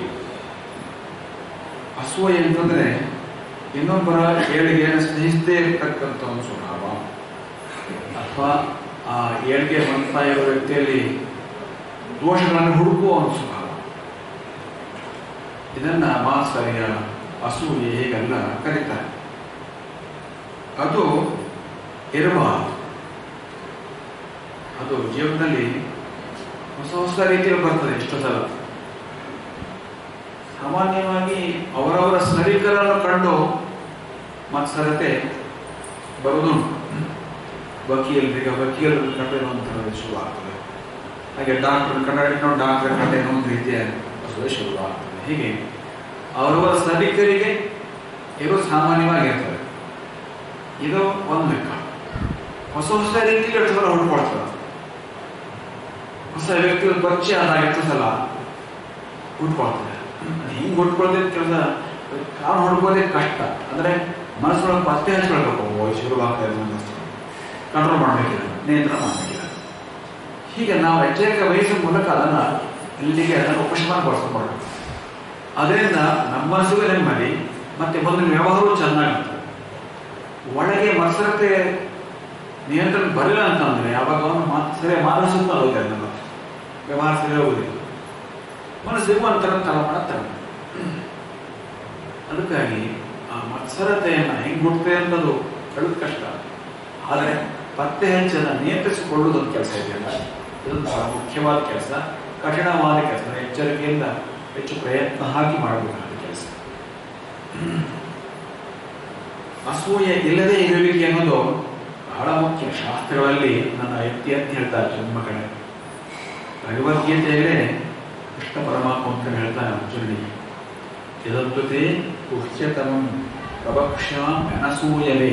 ಅಸೂಯೆ ಅಂತಂದ್ರೆ ಇನ್ನೊಬ್ಬರ ಏಳಿಗೆಯನ್ನು ಸ್ನೇಹಿಸದೇ ಇರತಕ್ಕಂಥ ಒಂದು ಸ್ವಭಾವ ಅಥವಾ ಆ ಏಳಿಗೆ ಹೊಂದ್ತಾ ಇರೋ ವ್ಯಕ್ತಿಯಲ್ಲಿ ದೋಷಗಳನ್ನು ಹುಡುಕುವ ಒಂದು ಸ್ವಭಾವ ಇದನ್ನ ಮಾತ್ಸರ್ಯ ಅಸೂಯೆ ಹೀಗೆಲ್ಲ ಕರೀತಾರೆ ಅದು ಇರಬಾರದು ಅದು ಜೀವನದಲ್ಲಿ ಹೊಸ ಹೊಸ ರೀತಿಯಲ್ಲಿ ಬರ್ತದೆ ಎಷ್ಟೋ ಸಲ ಸಾಮಾನ್ಯವಾಗಿ ಅವರವರ ಸ್ನೇಹಿತರನ್ನು ಕಂಡು ಮತ್ಸರತೆ ಬರುವುದುಂಟು ವಕೀಲರಿಗೆ ವಕೀಲರ ಕಂಡ್ರೆ ಒಂಥರ ಶುರು ಆಗ್ತದೆ ಹಾಗೆ ಡಾಕ್ಟರ್ ಕಂಡ್ರೆ ಇನ್ನೊಂದು ಡಾಕ್ಟರ್ ಕಂಡ್ರೆ ಇನ್ನೊಂದು ರೀತಿಯ ಅಸೂಯೆ ಶುರು ಆಗ್ತದೆ ಹೀಗೆ ಅವರವರ ಸಭಿಕರಿಗೆ ಇರೋ ಸಾಮಾನ್ಯವಾಗಿರ್ತದೆ ಇದು ಒಂದು ಲೆಕ್ಕ ಹೊಸ ಹೊಸ ರೀತಿಯಲ್ಲಿ ಎಷ್ಟು ಸಲ ಹುಡ್ಕೊಳ್ತದೆ ಹೊಸ ವ್ಯಕ್ತಿಗಳು ಪರಿಚಯ ಆದಾಗ ಎಷ್ಟು ಸಲ ಹುಡ್ಕೊಳ್ತದೆ ಹಿಂಗೆ ಹುಡ್ಕೊಳ್ಳೋದೇ ಕೆಲಸ ಕಾರಣ ಹುಡ್ಕೋದೇ ಕಷ್ಟ ಅಂದ್ರೆ ಮನಸ್ಸೊಳಗೆ ಪತ್ತೆ ಹಚ್ಕೊಳ್ಬೇಕು ಓ ಶುರುವಾಗ್ತಾ ಇದೆ ಮನಸ್ಸು ಕಂಟ್ರೋಲ್ ಮಾಡಬೇಕಿಲ್ಲ ನಿಯಂತ್ರಣ ಮಾಡಬೇಕಿಲ್ಲ ಹೀಗೆ ನಾವು ಎಚ್ಚರಿಕೆ ವಹಿಸುವ ಮೂಲಕ ಅದನ್ನ ಇಲ್ಲಿಗೆ ಅದನ್ನು ಉಪಶಮನಗೊಳಿಸ್ಕೊಳ್ಬೇಕು ಅದರಿಂದ ನಮ್ಮ ಮನಸ್ಸಿಗೂ ನೆಮ್ಮದಿ ಮತ್ತೆ ಮುಂದಿನ ವ್ಯವಹಾರವೂ ಚೆನ್ನಾಗಿರ್ತದೆ ಒಳಗೆ ಮತ್ಸರತೆ ನಿಯಂತ್ರಣ ಬರಲಿಲ್ಲ ಅಂತಂದ್ರೆ ಯಾವಾಗ ಅವನು ಮಾತು ಸರಿ ಮಾನಸಿಕ ಹೋಗಿದೆ ನಮ್ಮ ವ್ಯವಹಾರ ಸರಿ ಹೋಗುದಿಲ್ಲ ಮನಸ್ಸಿಗೂ ಒಂಥರ ತಳಮಳ ತಳ ಅದಕ್ಕಾಗಿ ಆ ಮತ್ಸರತೆಯನ್ನ ಹೆಂಗ್ ಹುಟ್ಟುತ್ತೆ ಅನ್ನೋದು ಹೇಳೋದು ಕಷ್ಟ ಆದರೆ ಪತ್ತೆ ಹಚ್ಚನ್ನ ನಿಯಂತ್ರಿಸಿಕೊಳ್ಳುವುದೊಂದು ಕೆಲಸ ಇದೆಯಲ್ಲ ಇದೊಂದು ಬಹಳ ಮುಖ್ಯವಾದ ಕೆಲಸ ಕಠಿಣವಾದ ಕೆಲಸ ಎಚ್ಚರಿಕೆಯಿಂದ ಹೆಚ್ಚು ಪ್ರಯತ್ನ ಹಾಕಿ ಮಾಡಬೇಕಾದ ಕೆಲಸ ಅಸೂಯೆ ಇಲ್ಲದೆ ಇರುವಿಕೆ ಅನ್ನೋದು ಬಹಳ ಮುಖ್ಯ ಶಾಸ್ತ್ರಗಳಲ್ಲಿ ನನ್ನ ಎತ್ತಿ ಅಂತ ಹೇಳ್ತಾರೆ ಜನ್ಮ ಕಡೆ ಭಗವದ್ಗೀತೆಯಲ್ಲೇ ಕೃಷ್ಣ ಪರಮಾತ್ಮ ಅಂತ ಹೇಳ್ತಾನೆ ಅರ್ಜುನನಿಗೆ ಇದೊಂದೇ ಗುಹ್ಯತಮಂ ಪ್ರವಕ್ಷ ಅನಸೂಯವೇ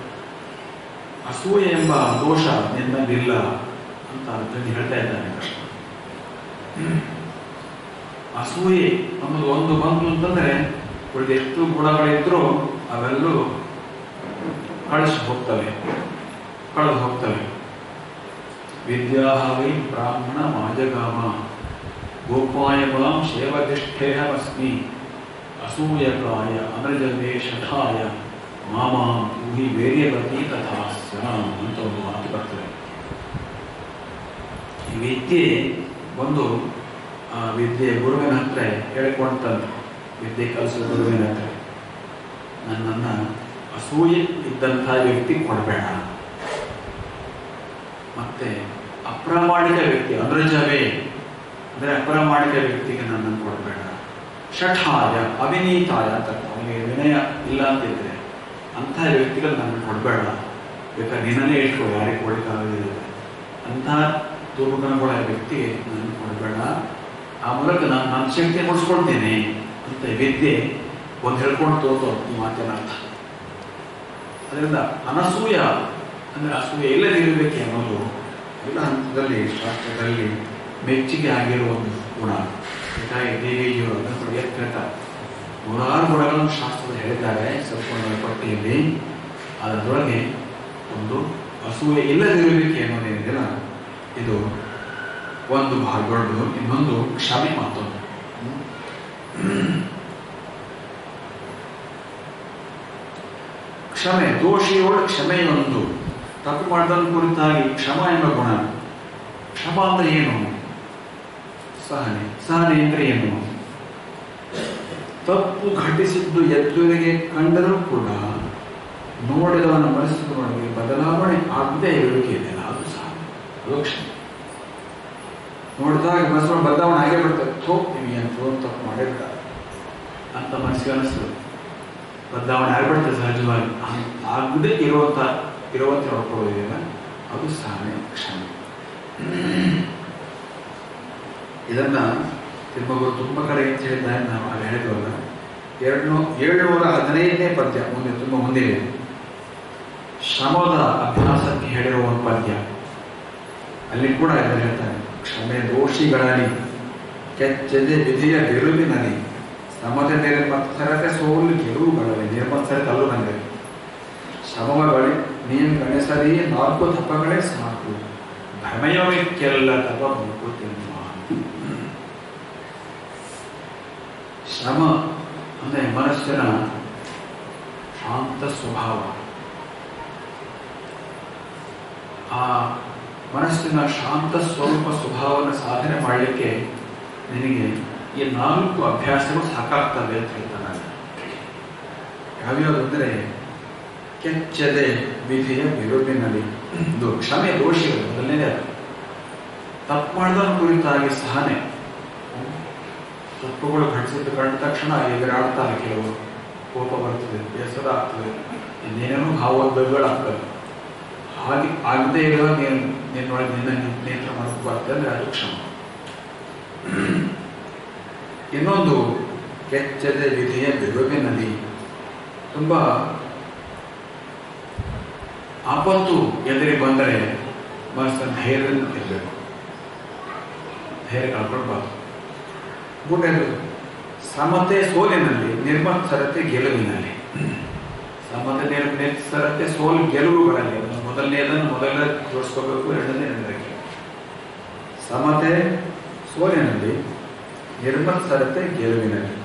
ಅಸೂಯೆ ಎಂಬ ದೋಷ ನಿನ್ನಲ್ಲಿಲ್ಲ ಅಂತ ಅರ್ಜುನ ಹೇಳ್ತಾ ಇದ್ದಾನೆ ಕೃಷ್ಣ ಅಸೂಯೆ ಅನ್ನೋದು ಒಂದು ಬಂತು ಅಂತಂದ್ರೆ ಉಳಿದ ಎಷ್ಟು ಗುಣಗಳಿದ್ರೂ ಅವೆಲ್ಲೂ ಕಳಿಸಿ ಹೋಗ್ತವೆ ಕಳೆದು ಹೋಗ್ತವೆ ವಿದ್ಯಾಹಾವಿ ಬ್ರಾಹ್ಮಣ ಮಾಜಗಾಮ ಗೋಪಾಯ ಮಾಂ ಶೇವತಿಷ್ಠೇಹಮಸ್ಮಿ ಅಸೂಯಕಾಯ ಅನಜತೆ ಶಠಾಯ ಮಾಮಾಂ ಭೂಹಿ ವೇರ್ಯವತಿ ತಥಾ ಸ್ಯಾಂ ಅಂತ ಒಂದು ಮಾತು ಬರ್ತದೆ ಈ ವಿದ್ಯೆ ಒಂದು ಆ ವಿದ್ಯೆ ಗುರುವಿನ ಹತ್ರ ಹೇಳಿಕೊಂಡಂತೆ ವಿದ್ಯೆ ಕಲಿಸುವ ಗುರುವಿನ ಹತ್ರ ನನ್ನನ್ನ ಅಸೂಯೆ ಇದ್ದಂಥ ವ್ಯಕ್ತಿ ಕೊಡಬೇಡ ಮತ್ತೆ ಅಪ್ರಾಮಾಣಿಕ ವ್ಯಕ್ತಿ ಅನೃಜವೇ ಅಂದ್ರೆ ಅಪ್ರಾಮಾಣಿಕ ವ್ಯಕ್ತಿಗೆ ನನ್ನನ್ನು ಕೊಡಬೇಡ ಷಠಾಯ ಅವಿನೀತಾಯ ಅಂತ ಅವನಿಗೆ ವಿನಯ ಇಲ್ಲ ಅಂತಿದ್ರೆ ಅಂಥ ವ್ಯಕ್ತಿಗಳು ನನ್ನನ್ನು ಕೊಡಬೇಡ ಬೇಕಾದ್ರೆ ನಿನ್ನನ್ನೇ ಇಟ್ಕೋ ಯಾರಿಗೆ ಕೊಡಲಿಕ್ಕಾಗೋದಿಲ್ಲ ಅಂಥ ದುರ್ಗುಣಗಳ ವ್ಯಕ್ತಿಗೆ ನನ್ನನ್ನು ಕೊಡಬೇಡ ಆ ಮೂಲಕ ನಾನು ನನ್ನ ಶಕ್ತಿ ಮುಡಿಸ್ಕೊಳ್ತೇನೆ ಅಂತ ವಿದ್ಯೆ ಒಂದು ಹೇಳ್ಕೊಂಡು ತೋತು ಈ ಮಾತಿನ ಅರ್ಥ ಅದರಿಂದ ಅನಸೂಯ ಅಂದ್ರೆ ಅಸೂಯೆ ಇಲ್ಲದಿರಬೇಕೆ ಅನ್ನೋದು ಎಲ್ಲ ಹಂತದಲ್ಲಿ ಶಾಸ್ತ್ರದಲ್ಲಿ ಮೆಚ್ಚುಗೆ ಆಗಿರುವ ಒಂದು ಗುಣ ಹೀಗಾಗಿ ದೇವಿಯವರು ಅದನ್ನು ಎತ್ತು ಹೇಳ್ತಾರೆ ನೂರಾರು ಗುಣಗಳನ್ನು ಶಾಸ್ತ್ರದಲ್ಲಿ ಹೇಳಿದ್ದಾರೆ ಸಂಪೂರ್ಣ ಪಟ್ಟಿಯಲ್ಲಿ ಅದರೊಳಗೆ ಒಂದು ಅಸೂಯೆ ಇಲ್ಲದಿರಬೇಕೆ ಅನ್ನೋದೇನಿದೆಯಲ್ಲ ಇದು ಒಂದು ಭಾಗಗಳು ಇನ್ನೊಂದು ಕ್ಷಮೆ ಮತ್ತೊಂದು ಕ್ಷಮೆ ದೋಷಿಯೋಳ ಕ್ಷಮೆಯೊಂದು ತಪ್ಪು ಮಾಡಿದ ಕುರಿತಾಗಿ ಕ್ಷಮ ಎಂಬ ಗುಣ ಕ್ಷಮ ಅಂದ್ರೆ ಏನು ಸಹನೆ ಸಹನೆ ಅಂದ್ರೆ ಏನು ತಪ್ಪು ಘಟಿಸಿದ್ದು ಎದುರಿಗೆ ಕಂಡರೂ ಕೂಡ ನೋಡಿದವನ ಮನಸ್ಸಿನೊಳಗೆ ಬದಲಾವಣೆ ಆಗದೆ ಇರುವಿಕೆ ಇದೆಯಲ್ಲ ಅದು ಸಹನೆ ಅದು ಕ್ಷಮೆ ನೋಡಿದಾಗ ಮನಸ್ಸು ಬದಲಾವಣೆ ಆಗೇ ಬಿಡ್ತದೆ ಥೋ ನೀವು ಅಂತ ತಪ್ಪು ಮಾಡಿರ್ತಾರೆ ಅಂತ ಮನಸ್ಸಿಗೆ ಅನಿಸ್ತದೆ ಬದಲಾವಣೆ ಆಗ್ಬಿಡ್ತದೆ ಸಹಜವಾಗಿ ಆಗದೆ ಇರುವಂತ ಇರುವಂತೆ ನೋಡ್ಕೊಳ್ಳೋದಿಲ್ಲ ಅದು ಸಹನೆ ಕ್ಷಮೆ ಇದನ್ನ ತಿಮ್ಮಗುರು ತುಂಬ ಕಡೆ ಅಂತ ಹೇಳಿದ್ದಾರೆ ನಾವು ಅಲ್ಲಿ ಹೇಳಿದ್ವಲ್ಲ ಎರಡು ಏಳ್ನೂರ ಹದಿನೈದನೇ ಪದ್ಯ ಮುಂದೆ ತುಂಬ ಮುಂದೆ ಇದೆ ಶ್ರಮದ ಅಭ್ಯಾಸಕ್ಕೆ ಹೇಳಿರುವ ಒಂದು ಪದ್ಯ ಅಲ್ಲಿ ಕೂಡ ಇದನ್ನು ಹೇಳ್ತಾನೆ ಕ್ಷಮೆ ದೋಷಿಗಳಲ್ಲಿ ಕೆಚ್ಚದೆ ವಿಧಿಯ ಗೆಲುವಿನಲ್ಲಿ ಸಮತೆ ನಿರ್ಮತ್ಸರತೆ ಸೋಲು ಗೆಲುವುಗಳಲ್ಲಿ ನಿರ್ಮತ್ಸರತೆ ಅಲ್ಲೂ ನನಗೆ ಶ್ರಮಗಳ ನೀನು ಗಣೇಶರಿ ನಾಲ್ಕು ತಪಗಳೇ ಸಾಕು ಭ್ರಮೆಯೋಕ್ಕೆಲ್ಲ ತಪ ಮುಕ್ಕುತ್ತಿರುವ ಶ್ರಮ ಅಂದ್ರೆ ಮನಸ್ಸಿನ ಶಾಂತ ಸ್ವಭಾವ ಆ ಮನಸ್ಸಿನ ಶಾಂತ ಸ್ವರೂಪ ಸ್ವಭಾವವನ್ನು ಸಾಧನೆ ಮಾಡಲಿಕ್ಕೆ ನಿನಗೆ ಈ ನಾಲ್ಕು ಅಭ್ಯಾಸಗಳು ಸಾಕಾಗ್ತವೆ ಅಂತ ಹೇಳ್ತಾನೆ ಯಾವ್ಯಾವುದು ಅಂದರೆ ಕೆಚ್ಚದೆ ವಿಧಿಯ ವಿರುದ್ಧಿನಲ್ಲಿ ಇದು ಕ್ಷಮೆ ದೋಷಿಗಳು ಮೊದಲನೇದೇ ಅದು ತಪ್ಪು ಮಾಡಿದ ಕುರಿತಾಗಿ ಸಹನೆ ತಪ್ಪುಗಳು ಘಟಿಸಿದ್ದು ಕಂಡ ತಕ್ಷಣ ಎದುರಾಡ್ತಾರೆ ಕೆಲವರು ಕೋಪ ಬರ್ತದೆ ಬೇಸರ ಆಗ್ತದೆ ಇನ್ನೇನೇನೋ ಭಾವೋದ್ವೇಗಗಳಾಗ್ತವೆ ಹಾಗೆ ಆಗದೇ ಇರೋ ನೀನು ನಿನ್ನೊಳಗೆ ನಿನ್ನ ನಿಯಂತ್ರಣ ಮಾಡ್ಕೋಬಾರ್ದು ಅಂದರೆ ಅದು ಕ್ಷಮ ಇನ್ನೊಂದು ಕೆಚ್ಚದೆ ವಿಧಿಯ ಬಿಡುವಿನಲ್ಲಿ ತುಂಬ ಆಪತ್ತು ಎದುರಿ ಬಂದರೆ ಮನಸ್ಸನ್ನು ಧೈರ್ಯದಿಂದ ಇರಬೇಕು ಧೈರ್ಯ ಕಳ್ಕೊಳ್ಬಾರ್ದು ಮೂರನೇದು ಸಮತೆ ಸೋಲಿನಲ್ಲಿ ನಿರ್ಮತ್ಸರತೆ ಗೆಲುವಿನಲ್ಲಿ ಸಮತೆ ನಿರ್ ನಿರ್ಸರತೆ ಸೋಲು ಗೆಲುವುಗಳಲ್ಲಿ ಒಂದು ಮೊದಲನೇದನ್ನು ಮೊದಲನೇ ತೋರಿಸ್ಕೋಬೇಕು ಎರಡನೇ ಎರಡನೇ ಸಮತೆ ಸೋಲಿನಲ್ಲಿ ನಿರ್ಮತ್ಸರತೆ ಗೆಲುವಿನಲ್ಲಿ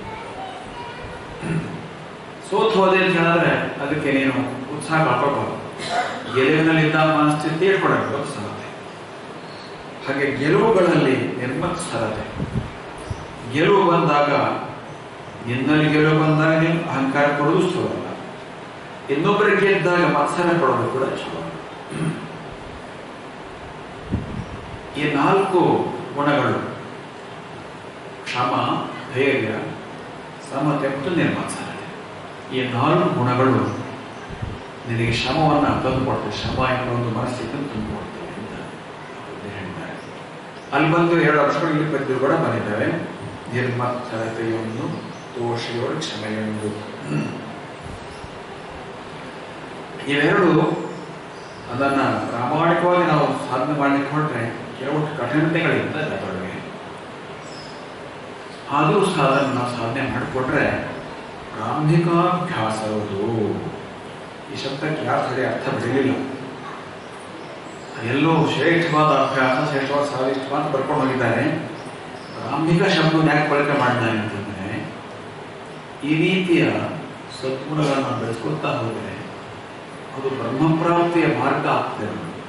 ಸೋತ್ ಹೋದೆ ಅಂತ ಹೇಳಿದ್ರೆ ಅದಕ್ಕೆ ನೀನು ಉತ್ಸಾಹ ಕಳ್ಕೊಳ್ಬಾರ್ದು ಗೆಲುವಿನಲ್ಲಿದ್ದ ಮನಸ್ಥಿತಿ ಇಟ್ಕೊಡಬೇಕು ಅದು ಸಮತೆ ಹಾಗೆ ಗೆಲುವುಗಳಲ್ಲಿ ನಿರ್ಮತ್ಸರತೆ ಗೆಲುವು ಬಂದಾಗ ನಿನ್ನಲ್ಲಿ ಗೆಲುವು ಬಂದಾಗ ನೀನು ಅಹಂಕಾರ ಕೊಡೋದು ಸುಲಭ ಇನ್ನೊಬ್ಬರಿಗೆ ಗೆದ್ದಾಗ ಮತ್ಸರ ಪಡೋದು ಕೂಡ ಚಲೋ ಈ ನಾಲ್ಕು ಗುಣಗಳು ಕ್ಷಮ ಧೈರ್ಯ ಸಮತೆ ಮತ್ತು ನಿರ್ಮತ್ಸರತೆ ಈ ನಾಲ್ಕು ಗುಣಗಳು ನಿನಗೆ ಶ್ರಮವನ್ನು ತಂದುಕೊಡ್ತವೆ ಶ್ರಮ ಎನ್ನುವ ಒಂದು ಮನಸ್ಥಿತಿಯನ್ನು ತಂದುಕೊಡ್ತವೆ ಅಂತ ಅವರು ಹೇಳಿದ್ದಾರೆ ಅಲ್ಲಿ ಬಂದು ಎರಡು ವರ್ಷಗಳು ಇಲ್ಲಿ ಪದ್ಯಗಳು ಕೂಡ ಬಂದಿದ್ದಾವೆ ನಿರ್ಮತ್ಸರತೆಯೊಂದು ದೋಷಿಯವರು ಕ್ಷಮೆಯೊಂದು ಇವೆರಡು ಅದನ್ನ ಪ್ರಾಮಾಣಿಕವಾಗಿ ನಾವು ಸಾಧನೆ ಮಾಡಲಿಕ್ಕೆ ಹೊರಟ್ರೆ ಕೆಲವು ಕಠಿಣತೆಗಳಿಂದ ಅದರೊಳಗೆ ಆದರೂ ಸಹ ಅದನ್ನು ನಾವು ಸಾಧನೆ ಮಾಡಿಕೊಟ್ರೆ ಪ್ರಾರಂಭಿಕಾಭ್ಯಾಸವುದು ಈ ಶಬ್ದಕ್ಕೆ ಯಾರು ಸರಿ ಅರ್ಥ ಬಿಡಲಿಲ್ಲ ಅದೆಲ್ಲೋ ಶ್ರೇಷ್ಠವಾದ ಅಭ್ಯಾಸ ಶ್ರೇಷ್ಠವಾದ ಸಾಧಿಷ್ಠವಾದ ಬರ್ಕೊಂಡು ಹೋಗಿದ್ದಾರೆ ಪ್ರಾರಂಭಿಕ ಶಬ್ದವನ್ನು ಯಾಕೆ ಬಳಕೆ ಮಾಡಿದ್ದಾರೆ ಅಂತಂದ್ರೆ ಈ ರೀತಿಯ ಸದ್ಗುಣಗಳನ್ನು ಬೆಳೆಸ್ಕೊಳ್ತಾ ಹೋದರೆ ಅದು ಬ್ರಹ್ಮಪ್ರಾಪ್ತಿಯ ಮಾರ್ಗ ಆಗ್ತದೆ ನಮಗೆ.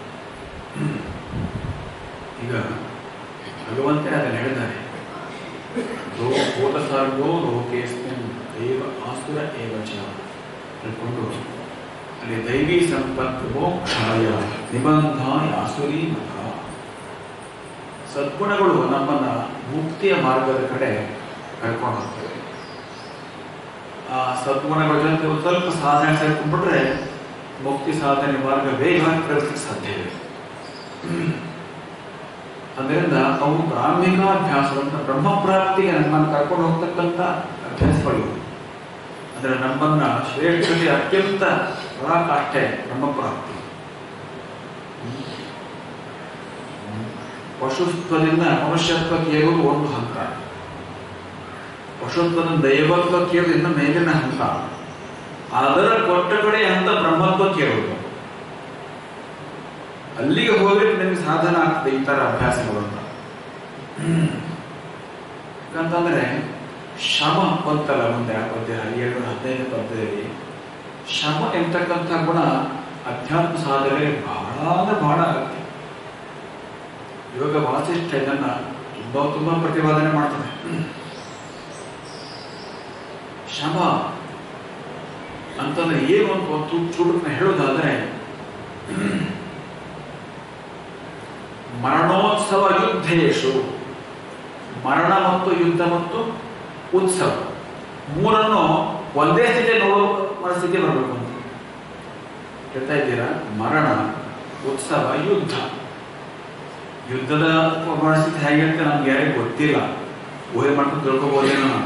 ಈಗ ಭಗವಂತನೇ ಅದನ್ನು ಹೇಳಿದ್ದಾರೆ ಲೋ ಭೂತ ಸರ್ಗೋ ಲೋಕೇಸ್ಮಿನ್ ದೈವ ಆಸುರ ಏವಚ ಹೇಳ್ಕೊಂಡು ಅಲ್ಲಿ ದೈವಿ ಸಂಪತ್ತು ಮೋಕ್ಷಾಯ ನಿಬಂಧಾಯ ಆಸುರಿ ಮತ ಸದ್ಗುಣಗಳು ನಮ್ಮನ್ನ ಮುಕ್ತಿಯ ಮಾರ್ಗದ ಕಡೆ ಕರ್ಕೊಂಡು ಹೋಗ್ತವೆ ಆ ಸದ್ಗುಣಗಳ ಜೊತೆ ಒಂದು ಸ್ವಲ್ಪ ಸಾಧನೆ ಸೇರ್ಕೊಂಡ್ಬಿಟ್ರೆ ಮುಕ್ತಿ ಸಾಧನೆ ಮಾರ್ಗ ವೇಗವಾಗಿ ಪ್ರಗತಿಗೆ ಸಾಧ್ಯ ಇದೆ ಅದರಿಂದ ಅವು ಪ್ರಾರಂಭಿಕಾಭ್ಯಾಸವಂತ ಬ್ರಹ್ಮಪ್ರಾಪ್ತಿಗೆ ನಮ್ಮನ್ನು ಕರ್ಕೊಂಡು ಹೋಗ್ತಕ್ಕಂಥ ಅಭ್ಯಾಸಗಳು ಅಂದ್ರೆ ನಮ್ಮನ್ನ ಶ್ರೇಷ್ಠತೆ ಅತ್ಯಂತ ಪರಾಕಾಷ್ಠೆ ಬ್ರಹ್ಮಪ್ರಾಪ್ತಿ ಪಶುತ್ವದಿಂದ ಮನುಷ್ಯತ್ವಕ್ಕೆ ಏರುವುದು ಒಂದು ಹಂತ ಪಶುತ್ವದಿಂದ ದೈವತ್ವಕ್ಕೆ ಏರುವುದು ಇನ್ನು ಮೇಲಿನ ಹಂತ ಅದರ ಕೊಟ್ಟ ಕಡೆ ಹಂತ ಬ್ರಹ್ಮತ್ವಕ್ಕೆ ಏರುವುದು ಅಲ್ಲಿಗೆ ಹೋದ್ರೆ ನಿಮಗೆ ಸಾಧನ ಆಗ್ತದೆ ಈ ತರ ಅಭ್ಯಾಸಗಳು ಅಂತ ಯಾಕಂತಂದ್ರೆ ಶಮ ಬಂತಲ್ಲ ಮುಂದೆ ಆ ಪದ್ಯ ಏಳು ಹದಿನೈದು ಪದ್ಯದಲ್ಲಿ ಶಮ ಎಂತಕ್ಕಂಥ ಗುಣ ಅಧ್ಯಾತ್ಮ ಸಾಧನೆ ಬಹಳ ಅಂದ್ರೆ ಬಹಳ ಅಗತ್ಯ ಯೋಗ ವಾಸಿಷ್ಠ ಇದನ್ನ ತುಂಬಾ ತುಂಬಾ ಪ್ರತಿಪಾದನೆ ಮಾಡ್ತಾರೆ ಶಮ ಅಂತಂದ್ರೆ ಏನು ಅಂತ ಒಂದು ಚೂಟನ್ನ ಹೇಳೋದಾದ್ರೆ ಮರಣೋತ್ಸವ ಯುದ್ಧೇಶು ಮರಣ ಮತ್ತು ಯುದ್ಧ ಮತ್ತು ಉತ್ಸವ ಮೂರನ್ನು ಒಂದೇ ಸ್ಥಿತಿ ನೋಡುವ ಮನಸ್ಥಿತಿ ಬರಬೇಕು ಅಂತ ಹೇಳ್ತಾ ಇದ್ದೀರಾ ಮರಣ ಉತ್ಸವ ಯುದ್ಧ ಯುದ್ಧದ ಮನಸ್ಥಿತಿ ಹೇಗಿರುತ್ತೆ ನಮ್ಗೆ ಯಾರಿಗೂ ಗೊತ್ತಿಲ್ಲ ಊಹೆ ಮಾಡ್ಕೊಂಡು ತಿಳ್ಕೊಬೋದೇನೋ ನಾವು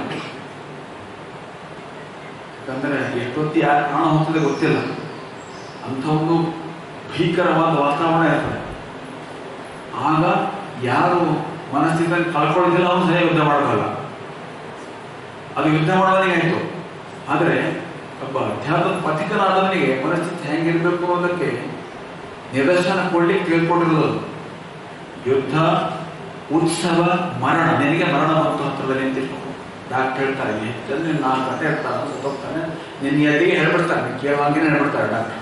ಯಾಕಂದ್ರೆ ಎಷ್ಟೊತ್ತಿ ಯಾರು ಪ್ರಾಣ ಹೋಗ್ತದೆ ಗೊತ್ತಿಲ್ಲ ಅಂಥ ಒಂದು ಭೀಕರವಾದ ವಾತಾವರಣ ಇರ್ತದೆ ಆಗ ಯಾರು ಮನಸ್ಥಿತಿಯಲ್ಲಿ ಕಳ್ಕೊಳ್ಳೋದಿಲ್ಲ ಅವನು ಸರಿಯಾಗಿ ಯುದ್ಧ ಮಾಡೋದಲ್ಲ ಅದು ಯುದ್ಧ ಮಾಡೋದನಿಗೆ ಆಯ್ತು ಆದರೆ ಒಬ್ಬ ಅಧ್ಯಾತ್ಮದ ಪಥಿಕನಾದವನಿಗೆ ಮನಸ್ಥಿತಿ ಹೆಂಗಿರ್ಬೇಕು ಅನ್ನೋದಕ್ಕೆ ನಿದರ್ಶನ ಕೊಡ್ಲಿಕ್ಕೆ ತಿಳ್ಕೊಂಡಿರೋದು ಅದು. ಯುದ್ಧ ಉತ್ಸವ ಮರಣ ನಿನಗೆ ಮರಣ ಮತ್ತು ಹತ್ರದಲ್ಲಿ ನಿಂತಿರ್ಬೇಕು ಡಾಕ್ಟರ್ ಹೇಳ್ತಾರೆ ಹೆಚ್ಚಂದ್ರೆ ನಾನು ಕತೆ ಹೇಳ್ತಾರೆ ಸತ್ತೋಗ್ತಾನೆ ನಿನ್ನ ಎದೆಗೆ ಹೇಳ್ಬಿಡ್ತಾರೆ ಕೇಳುವಾಗೇನೆ ಹೇಳ್ಬಿಡ್ತಾರೆ ಡಾಕ್ಟರ್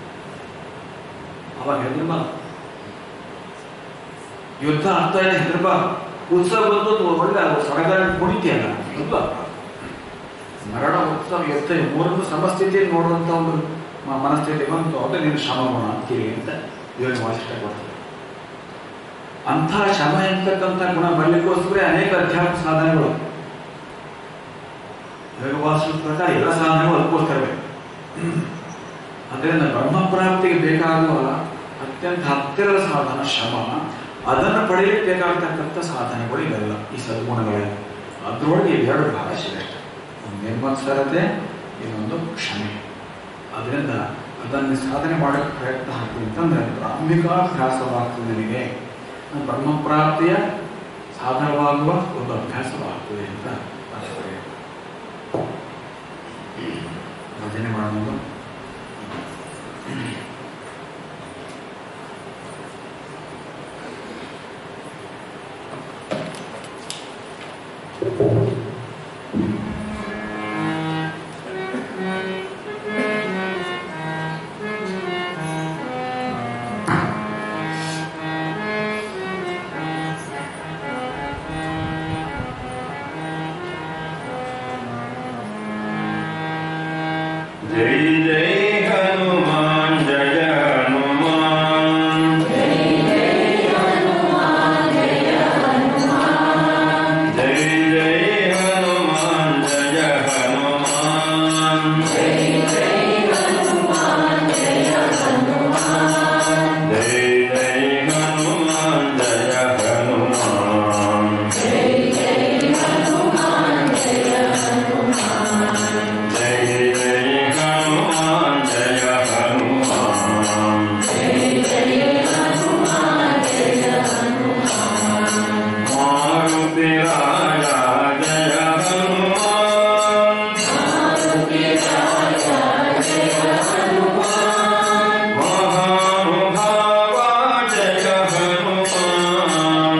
ಅವಾಗ ಹೆದರ್ಬಾರ್ದು ಯುದ್ಧ ಆಗ್ತಾ ಇದೆ ಹೆದರ್ಬಾರ್ದು ಉತ್ಸವ ಬಂದು ಒಳ್ಳೆ ಸಡಗರ ಕುಣಿತಿಯಲ್ಲ ಅಲ್ವಾ ಮರಣ ಉತ್ಸವ ಯುದ್ಧ ಈ ಮೂರನ್ನು ಸಮಸ್ಥಿತಿಯಲ್ಲಿ ನೋಡುವಂತ ಒಂದು ಮ- ಮನಸ್ಥಿತಿ ಬಂತು ಅದು ನೀನು ಶ್ರಮ ಗುಣ ಅಂತೀರಿ ಅಂತ ಯೋಗ ವಾಸಿಷ್ಟ ಕೊಡ್ತದೆ ಅಂಥ ಶ್ರಮ ಎಂತಕ್ಕಂಥ ಗುಣ ಬರಲಿಕ್ಕೋಸ್ಕರ ಅನೇಕ ಅಧ್ಯಾತ್ಮ ಸಾಧನೆಗಳು ಯೋಗ ವಾಸಿಷ್ಠ ಪ್ರಕಾರ ಎಲ್ಲ ಸಾಧನೆಗಳು ಅದಕ್ಕೋಸ್ಕರವೇ ಅದರಿಂದ ಬ್ರಹ್ಮ ಪ್ರಾಪ್ತಿಗೆ ಬೇಕಾಗುವ ಅತ್ಯಂತ ಹತ್ತಿರದ ಸಾಧನ ಶಮ ಅದನ್ನು ಪಡೆಯಲಿಕ್ಕೆ ಬೇಕಾಗತಕ್ಕಂಥ ಸಾಧನೆಗಳು ಇವೆಲ್ಲ ಈ ಸದ್ಗುಣಗಳೆಲ್ಲ ಅದರೊಳಗೆ ಇವೆರಡು ಭಾಗ ಶ್ರೇಷ್ಠ ಒಂದು ನಿರ್ಮತ್ಸರತೆ ಇನ್ನೊಂದು ಕ್ಷಮೆ ಅದರಿಂದ ಅದನ್ನು ಸಾಧನೆ ಮಾಡೋಕ್ಕೆ ಪ್ರಯತ್ನ ಹಾಕ್ತೀವಿ ಅಂತಂದ್ರೆ ಬ್ರಾಹ್ಮಿಕಾಭ್ಯಾಸವಾಗ್ತದೆ ನಿನಗೆ ಬ್ರಹ್ಮಪ್ರಾಪ್ತಿಯ ಸಾಧನವಾಗುವ ಒಂದು ಅಭ್ಯಾಸವಾಗ್ತದೆ ಅಂತ ತಾತ್ಪರ್ಯ. ಭಜನೆ ಮಾಡೋದು जय जय हनुमान जय हनुमान जय जय हनुमान जय हनुमान जय जय हनुमान जय हनुमान जय जय हनुमान जय हनुमान मारुति राजा जय हनुमान महानुभावा जय हनुमान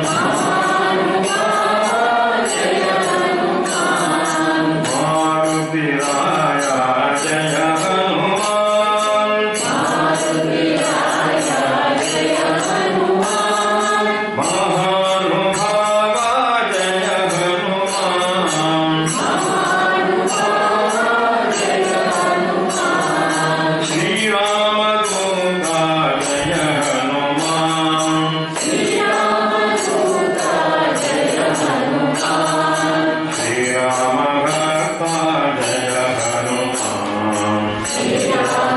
मारुति राजा जय हनुमान महानुभावा जय हनुमान श्रीरामदूता जय हनुमान श्रीरामभक्ता जय हनुमान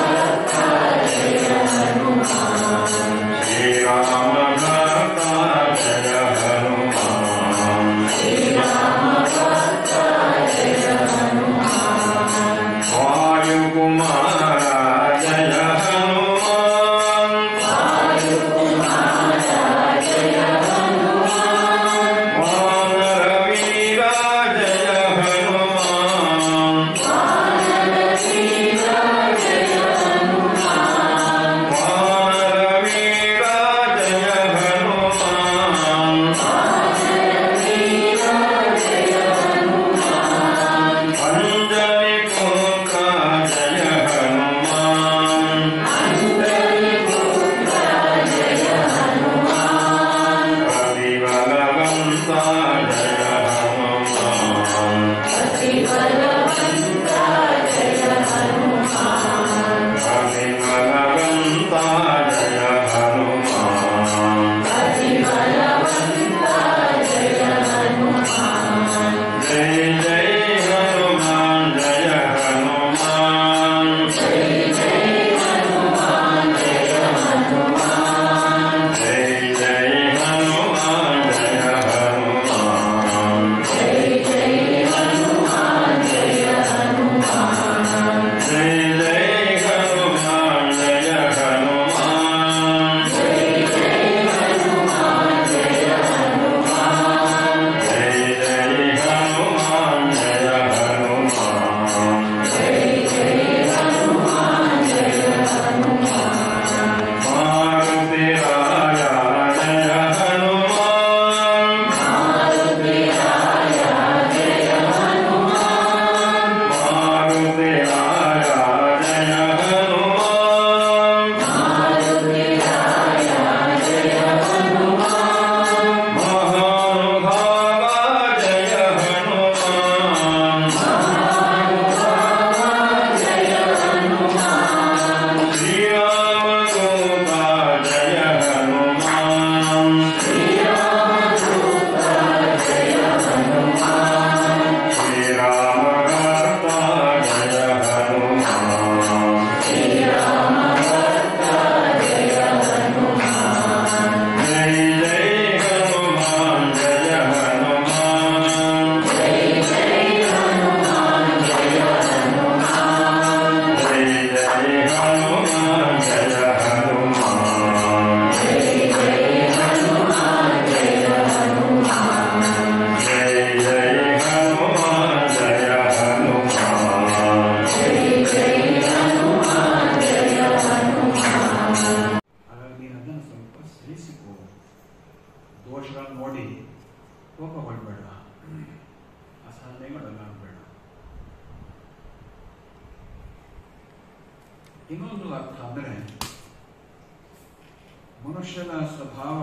श्रीरामभक्ता जय हनुमान वायुकुमारा जय हनुमान वानरवीरा जय हनुमान वानरवीरा जय हनुमान अञ्जलि पुत्र जय हनुमान प्रतिबलवन्ता जय हनुमान प्रतिबलवन्ता जय हनुमान जय जय हनुमान जय हनुमान जय जय हनुमान जय हनुमान ಅಸಹನೆಗೊಳಗಾಗಬೇಡ ಇನ್ನೊಂದು ಅರ್ಥ ಅಂದರೆ ಮನುಷ್ಯನ ಸ್ವಭಾವ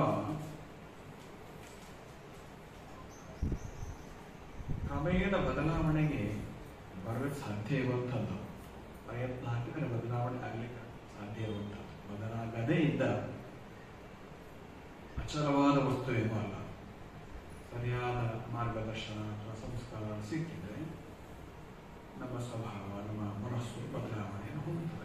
ಕ್ರಮೇಣ ಬದಲಾವಣೆಗೆ ಬರಲಿಕ್ಕೆ ಸಾಧ್ಯ ಇರುವಂಥದ್ದು ಪ್ರಯತ್ನ ಹಾಕಿದರೆ ಬದಲಾವಣೆ ಆಗಲಿಕ್ಕೆ ಸಾಧ್ಯ ಇರುವಂಥದ್ದು ಬದಲಾಗದೇ ಇದ್ದ ಅಚಲವಾದ ವಸ್ತು ಏನೂ ಅಲ್ಲ ಸರಿಯಾದ ಮಾರ್ಗದರ್ಶನ ಅಥವಾ ಸಂಸ್ಕಾರ ಸಿಕ್ಕಿದ್ರೆ ನಮ್ಮ ಸ್ವಭಾವ ನಮ್ಮ ಮನಸ್ಸು ಬದಲಾವಣೆಯನ್ನು ಹೊಂದುತ್ತದೆ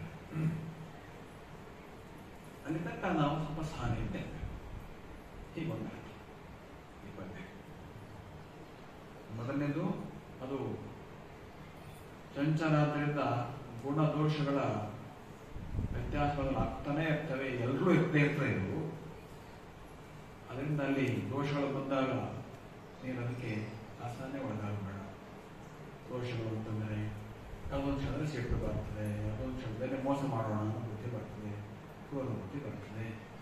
ಅಲ್ಲಿ ತಕ್ಕ ನಾವು ಸ್ವಲ್ಪ ಸಹನೆ ಇದ್ದೇವೆ ಹೀಗೊಂದು ಅರ್ಥ ಈ ಪದ್ಯ ಮೊದಲನೇದು ಅದು ಚಂಚಲಾದ್ರಿಂದ ಗುಣದೋಷಗಳ ವ್ಯತ್ಯಾಸಗಳು ಆಗ್ತಾನೆ ಇರ್ತವೆ ಎಲ್ಲರೂ ಇರ್ತೇ ಇರ್ತವೆ ಇವು ಅದರಿಂದ ಅಲ್ಲಿ ದೋಷಗಳು ಬಂದಾಗ ನೀನು ಅದಕ್ಕೆ ಅಸಹನೆ ಒಳಗಾಗಬೇಡ ದೋಷಗಳು ಅಂತಂದರೆ ಅದೊಂದು ಕ್ಷಣದಲ್ಲಿ ಸಿಟ್ಟು ಬರ್ತದೆ ಅದೊಂದು ಕ್ಷಣದಲ್ಲಿ ಮೋಸ ಮಾಡೋಣ ಅನ್ನೋ ಬುದ್ಧಿ ಬರ್ತದೆ ಕ್ರೂರ ಬುದ್ಧಿ ಬರ್ತದೆ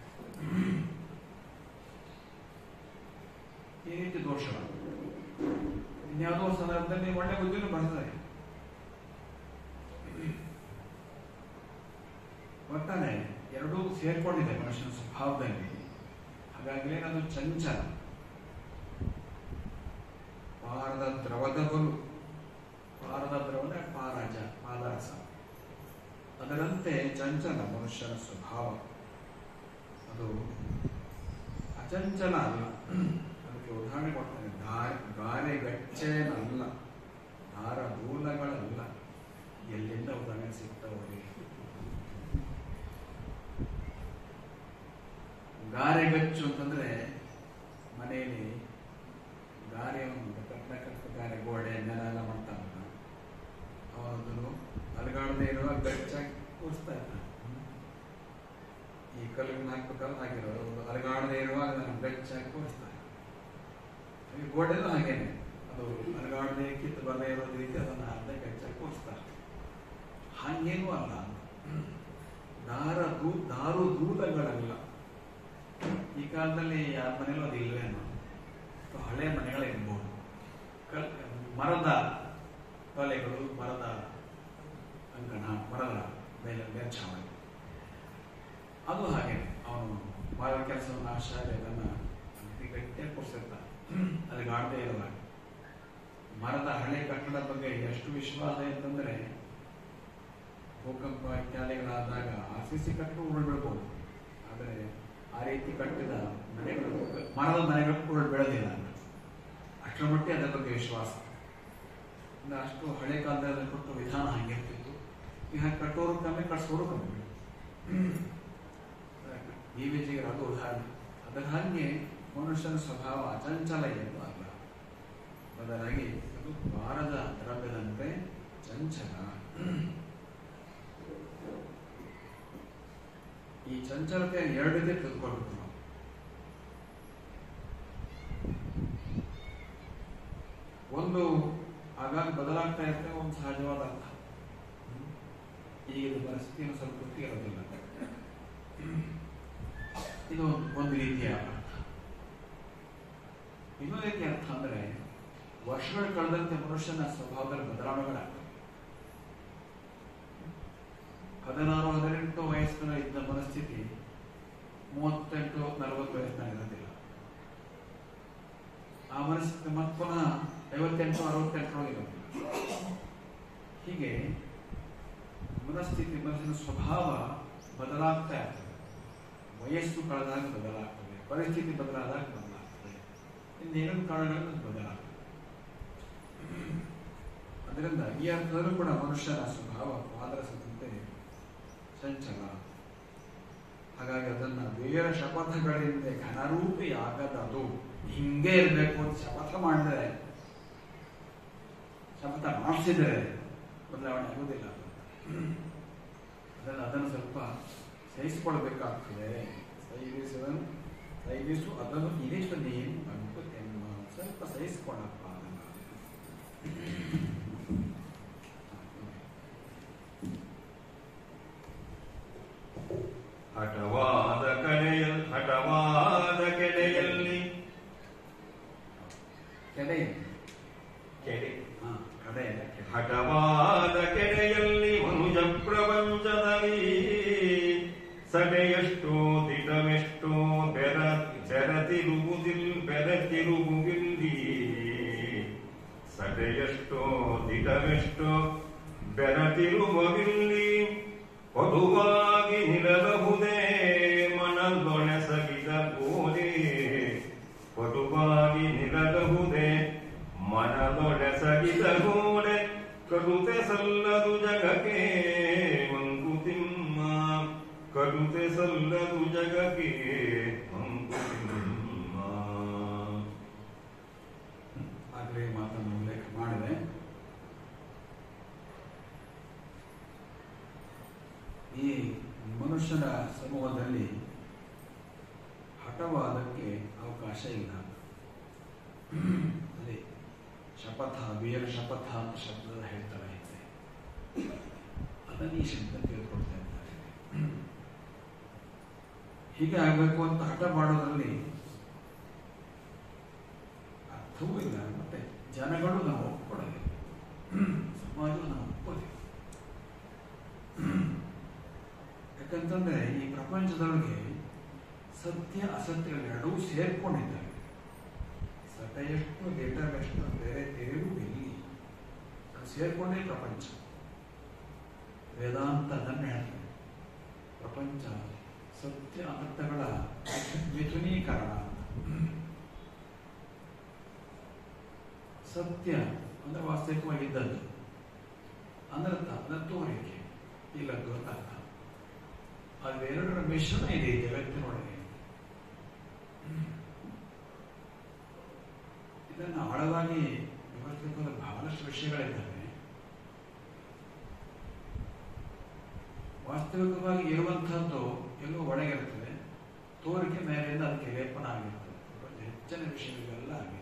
ಈ ರೀತಿ ದೋಷಗಳು ಇನ್ಯಾವುದೋ ಸಂದರ್ಭದಲ್ಲಿ ಒಳ್ಳೆ ಬುದ್ಧಿನೂ ಬರ್ತದೆ ಒಟ್ಟಾರೆ ಎರಡೂ ಸೇರ್ಕೊಂಡಿದೆ ಮನುಷ್ಯನ ಸ್ವಭಾವದಲ್ಲಿ ಹಾಗಾಗಿ ಅದು ಚಂಚಲ ಪಾರದ ದ್ರವದ ಬಲು ಪಾರದ ದ್ರವದ ಪಾರಜ ಪಾದರಸ ಅದರಂತೆ ಚಂಚಲ ಮನುಷ್ಯನ ಸ್ವಭಾವ ಅದು ಅಚಂಚಲ ಅಲ್ಲ ಅದಕ್ಕೆ ಉದಾಹರಣೆ ಕೊಡ್ತಾನೆ ಗಾರೆ ಗಾರೆ ಗಚ್ಚೇನಲ್ಲ ದಾರ ದೂಲಗಳಲ್ಲ ಎಲ್ಲಿಂದ ಉದಾಹರಣೆ ಸಿಗ್ತಾವೆ ಗಾರೆಗಚ್ಚು ಅಂತಂದ್ರೆ ಮನೆಯಲ್ಲಿ ಗಾರೆಯನ್ನು ಕಟ್ಟ ಕಟ್ಟ ಗಾರೆ ಗೋಡೆ ನೆಲ ಎಲ್ಲ ಮಾಡ್ತಾನಲ್ಲ ಅವನದನ್ನು ಅಲಗಾಡದೆ ಇರುವ ಗಚ್ಚಾಗಿ ಕೂರಿಸ್ತಾ ಇರ್ತಾನೆ ಈ ಕಲ್ಲಿನ ಹಾಕ್ಬೇಕಲ್ಲ ಹಾಕಿರೋದು ಒಂದು ಅಲಗಾಡದೆ ಇರುವಾಗ ನಾನು ಗಚ್ಚಾಗಿ ಕೂರಿಸ್ತಾನೆ ಈ ಗೋಡೆನೂ ಹಾಗೇನೆ ಅದು ಅಲಗಾಡದೆ ಕಿತ್ತು ಬರದೇ ಇರೋ ರೀತಿ ಅದನ್ನು ಅರ್ಧ ಗಚ್ಚಾಗಿ ಕೂರಿಸ್ತಾರೆ ಹಾಗೇನೂ ಅಲ್ಲ ದಾರ ದೂ ದಾರು ದೂಲಗಳಲ್ಲ ಈ ಕಾಲದಲ್ಲಿ ಯಾರ ಮನೇಲೂ ಅದು ಇಲ್ವೇನೋ ಅಥವಾ ಹಳೆ ಮನೆಗಳಿರ್ಬೋದು ಕಲ್ ಮರದ ತೊಲೆಗಳು ಮರದ ಅಂಕಣ ಮರದ ಮೇಲೆ ಮೇಲ್ಛಾವಣಿ ಅದು ಹಾಗೆ ಅವನು ಮಾಡೋ ಕೆಲಸವನ್ನು ಆಶಾಲೆ ಅದನ್ನು ಗಟ್ಟಿಯಾಗಿ ಕೊಡ್ಸಿರ್ತಾನೆ ಅದಕ್ಕೆ ಆಡದೇ ಇರುವ ಮರದ ಹಳೆ ಕಟ್ಟಡದ ಬಗ್ಗೆ ಎಷ್ಟು ವಿಶ್ವಾಸ ಅಂತಂದ್ರೆ ಭೂಕಂಪ ಇತ್ಯಾದಿಗಳಾದಾಗ ಆರ್ ಸಿ ಸಿ ಕಟ್ಟಡ ಉರುಳ್ಬಿಡ್ಬೋದು ಆದರೆ ಆ ರೀತಿ ಕಟ್ಟಿದ ಮನೆಗಳು ಮರದ ಮನೆಗಳು ಉರುಳು ಬೆಳೆದಿಲ್ಲ ಅಷ್ಟರ ಮಟ್ಟಿಗೆ ಅದರ ಬಗ್ಗೆ ವಿಶ್ವಾಸ ಅಂದ್ರೆ ಅಷ್ಟು ಹಳೆ ಕಾಲದಲ್ಲಿ ಕೊಟ್ಟ ವಿಧಾನ ಹಂಗಿರ್ತಿತ್ತು ಈಗ ಹಾಗೆ ಕಟ್ಟೋರು ಕಮ್ಮಿ ಕಟ್ಸೋರು ಕಮ್ಮಿ ಡಿ ವಿ ಜಿಗೆ ಅದು ಉದಾಹರಣೆ ಅದರ ಹಾಗೆ ಮನುಷ್ಯನ ಸ್ವಭಾವ ಅಚಂಚಲ ಏನು ಅಲ್ಲ ಬದಲಾಗಿ ಅದು ಬಾರದ ದ್ರವ್ಯದಂತೆ ಚಂಚಲ ಈ ಚಂಚಲತೆ ಎರಡು ರೀತಿ ತಿಳ್ಕೊಳ್ಬೇಕು ನಾವು ಒಂದು ಆಗಾಗ ಬದಲಾಗ್ತಾ ಇರ್ತವೆ ಒಂದು ಸಹಜವಾದ ಅರ್ಥ ಈಗಿನ ಪರಿಸ್ಥಿತಿಯನ್ನು ಸ್ವಲ್ಪ ಗೊತ್ತಿ ಇರೋದಿಲ್ಲ ಇದು ಒಂದು ರೀತಿಯ ಅರ್ಥ ಇನ್ನೊಂದು ರೀತಿಯ ಅರ್ಥ ಅಂದ್ರೆ ವರ್ಷಗಳು ಕಳೆದಂತೆ ಮನುಷ್ಯನ ಸ್ವಭಾವದಲ್ಲಿ ಬದಲಾವಣೆಗಳಾಗ್ತವೆ ಹದಿನಾರು ಹದಿನೆಂಟು ವಯಸ್ಸಿನ ಇದ್ದ ಮನಸ್ಥಿತಿ ಮೂವತ್ತೆಂಟು ನಲವತ್ತು ವಯಸ್ಸಿನಲ್ಲಿ ಇರೋದಿಲ್ಲ ಆ ಮನಸ್ಥಿತಿ ಮತ್ತೆ ಪುನಃ ಐವತ್ತೆಂಟು ಅರವತ್ತೆಂಟರೊಳಗೆ ಇರೋದಿಲ್ಲ ಹೀಗೆ ಮನಸ್ಥಿತಿ ಮನಸ್ಸಿನ ಸ್ವಭಾವ ಬದಲಾಗ್ತಾ ಇರ್ತದೆ ವಯಸ್ಸು ಕಳೆದಾಗ ಬದಲಾಗ್ತದೆ ಪರಿಸ್ಥಿತಿ ಬದಲಾದಾಗ ಬದಲಾಗ್ತದೆ ಇನ್ನೇನೇನು ಕಾರಣಗಳನ್ನು ಬದಲಾಗ್ತದೆ ಅದರಿಂದ ಈ ಅರ್ಥದಲ್ಲೂ ಕೂಡ ಮನುಷ್ಯನ ಸ್ವಭಾವ ಪಾದರಸದಂತೆ ಚಂಚಲ ಹಾಗಾಗಿ ಅದನ್ನ ಬೇರೆ ಶಪಥಗಳಿಂದ ಘನರೂಪಿ ಆಗದದು ಹಿಂಗೆ ಇರಬೇಕು ಅಂತ ಶಪಥ ಮಾಡಿದರೆ ಶಪಥ ಮಾಡಿಸಿದರೆ ಬದಲಾವಣೆ ಆಗುವುದಿಲ್ಲ ಅದನ್ನು ಅದನ್ನು ಸ್ವಲ್ಪ ಸಹಿಸಿಕೊಳ್ಬೇಕಾಗ್ತದೆ ಸಹಿಸದನ್ನು ಸಹಿಸು ಅದನ್ನು ಇದಿಷ್ಟು ನೀನು ಅನ್ಕೋತೇನೆ ಸ್ವಲ್ಪ ಸಹಿಸಿಕೊಳ್ಳಪ್ಪ ಅದನ್ನು ಹಠವಾದ ಕಡೆಯಲ್ಲಿ ಹಠವಾದ ಕೆಡೆಯಲ್ಲಿ ಕೆಡೆ ಕೆರೆ ಹಾ ಕಡೆಯ ಕೆರೆ ಹಠವಾದ ಕೆರೆಯಲ್ಲಿ ಮನುಜ ಪ್ರಪಂಚದಲ್ಲಿ ಸಡೆಯಷ್ಟೋ ದಿಟವೆಷ್ಟೋ ಬೆರ ಬೆರತಿರುವುದಿಲ್ ಬೆರತಿರುವುದಿಲ್ಲಿ ಸಡೆಯಷ್ಟೋ ದಿಟವೆಷ್ಟೋ ಬೆರತಿರುವವಿಲ್ಲಿ ಪಡುವಾಗಿ ನಿಲ್ಲಬಹುದೇ ಮನದೊಣಸಗಿದ ಗೋದೆ ಪಡುವಾಗಿ ನಿಲ್ಲಬಹುದೇ ಮನದೊಡೆಸಗಿದ ಗೋಡೆ ಕಡುತೆ ಸಲ್ಲದು ಜಗಕ್ಕೆ ಮಂಕುತಿಮ್ಮ ಕಡುತೆ ಸಲ್ಲದು ಜಗಕ್ಕೆ ಮಂಕುತಿಮ್ಮ ಆಗಲೇ ಈ ಮಾತನ್ನು ಉಲ್ಲೇಖ ಮಾಡಿದೆ ಈ ಮನುಷ್ಯನ ಸಮೂಹದಲ್ಲಿ ಹಠವಾದಕ್ಕೆ ಅವಕಾಶ ಇಲ್ಲ ಅದೇ ಶಪಥ ವೀರ ಶಪಥ ಅಂತ ಶಬ್ದ ಹೇಳ್ತಾರೆ ಹಿಂದೆ ಅದನ್ನು ಈ ಶಬ್ದ ತಿಳ್ಕೊಳ್ತಾ ಇದ್ದಾರೆ ಹೀಗೆ ಆಗಬೇಕು ಅಂತ ಹಠ ಮಾಡೋದ್ರಲ್ಲಿ ಅರ್ಥವೂ ಇಲ್ಲ ಮತ್ತೆ ಜನಗಳು ನಾವು ಒಪ್ಕೊಳ್ಳೋದಿಲ್ಲ ಸಮಾಜ ನಾವು ಒಪ್ಪೋದಿಲ್ಲ ಯಾಕಂತಂದ್ರೆ ಈ ಪ್ರಪಂಚದೊಳಗೆ ಸತ್ಯ ಅಸತ್ಯಗಳು ಎರಡೂ ಸೇರ್ಕೊಂಡಿದ್ದಾವೆ ಸತ್ಯ ಎಷ್ಟು ಡೇಟಾ ಎಷ್ಟು ಬೇರೆ ಬೇರೆಯೂ ಇಲ್ಲಿ ಅದು ಸೇರ್ಕೊಂಡೇ ಪ್ರಪಂಚ ವೇದಾಂತ ಅದನ್ನು ಹೇಳ್ತಾರೆ ಪ್ರಪಂಚ ಸತ್ಯ ಅನರ್ಥಗಳ ಮಿಥುನೀಕರಣ ಅಂತ ಸತ್ಯ ಅಂದ್ರೆ ವಾಸ್ತವಿಕವಾಗಿದ್ದದ್ದು ಅನರ್ಥ ಅಂದ್ರೆ ತೋರಿಕೆ ಇಲ್ಲದ್ದು ಅಂತ ಅರ್ಥ ಅವೆರಡರ ಮಿಶ್ರಣ ಇದೆ ಈ ಜಗತ್ತಿನೊಳಗೆ ಇದನ್ನು ಆಳವಾಗಿ ವಿವರಿಸಬೇಕಾದ ಬಹಳಷ್ಟು ವಿಷಯಗಳಿದ್ದಾವೆ ವಾಸ್ತವಿಕವಾಗಿ ಇರುವಂತಹದ್ದು ಎಲ್ಲೋ ಒಳಗಿರ್ತದೆ ತೋರಿಕೆ ಮೇಲಿಂದ ಅದಕ್ಕೆ ಲೇಪನ ಆಗಿರ್ತದೆ ಒಂದು ಹೆಚ್ಚಿನ ವಿಷಯಗಳೆಲ್ಲ ಆಗಿದೆ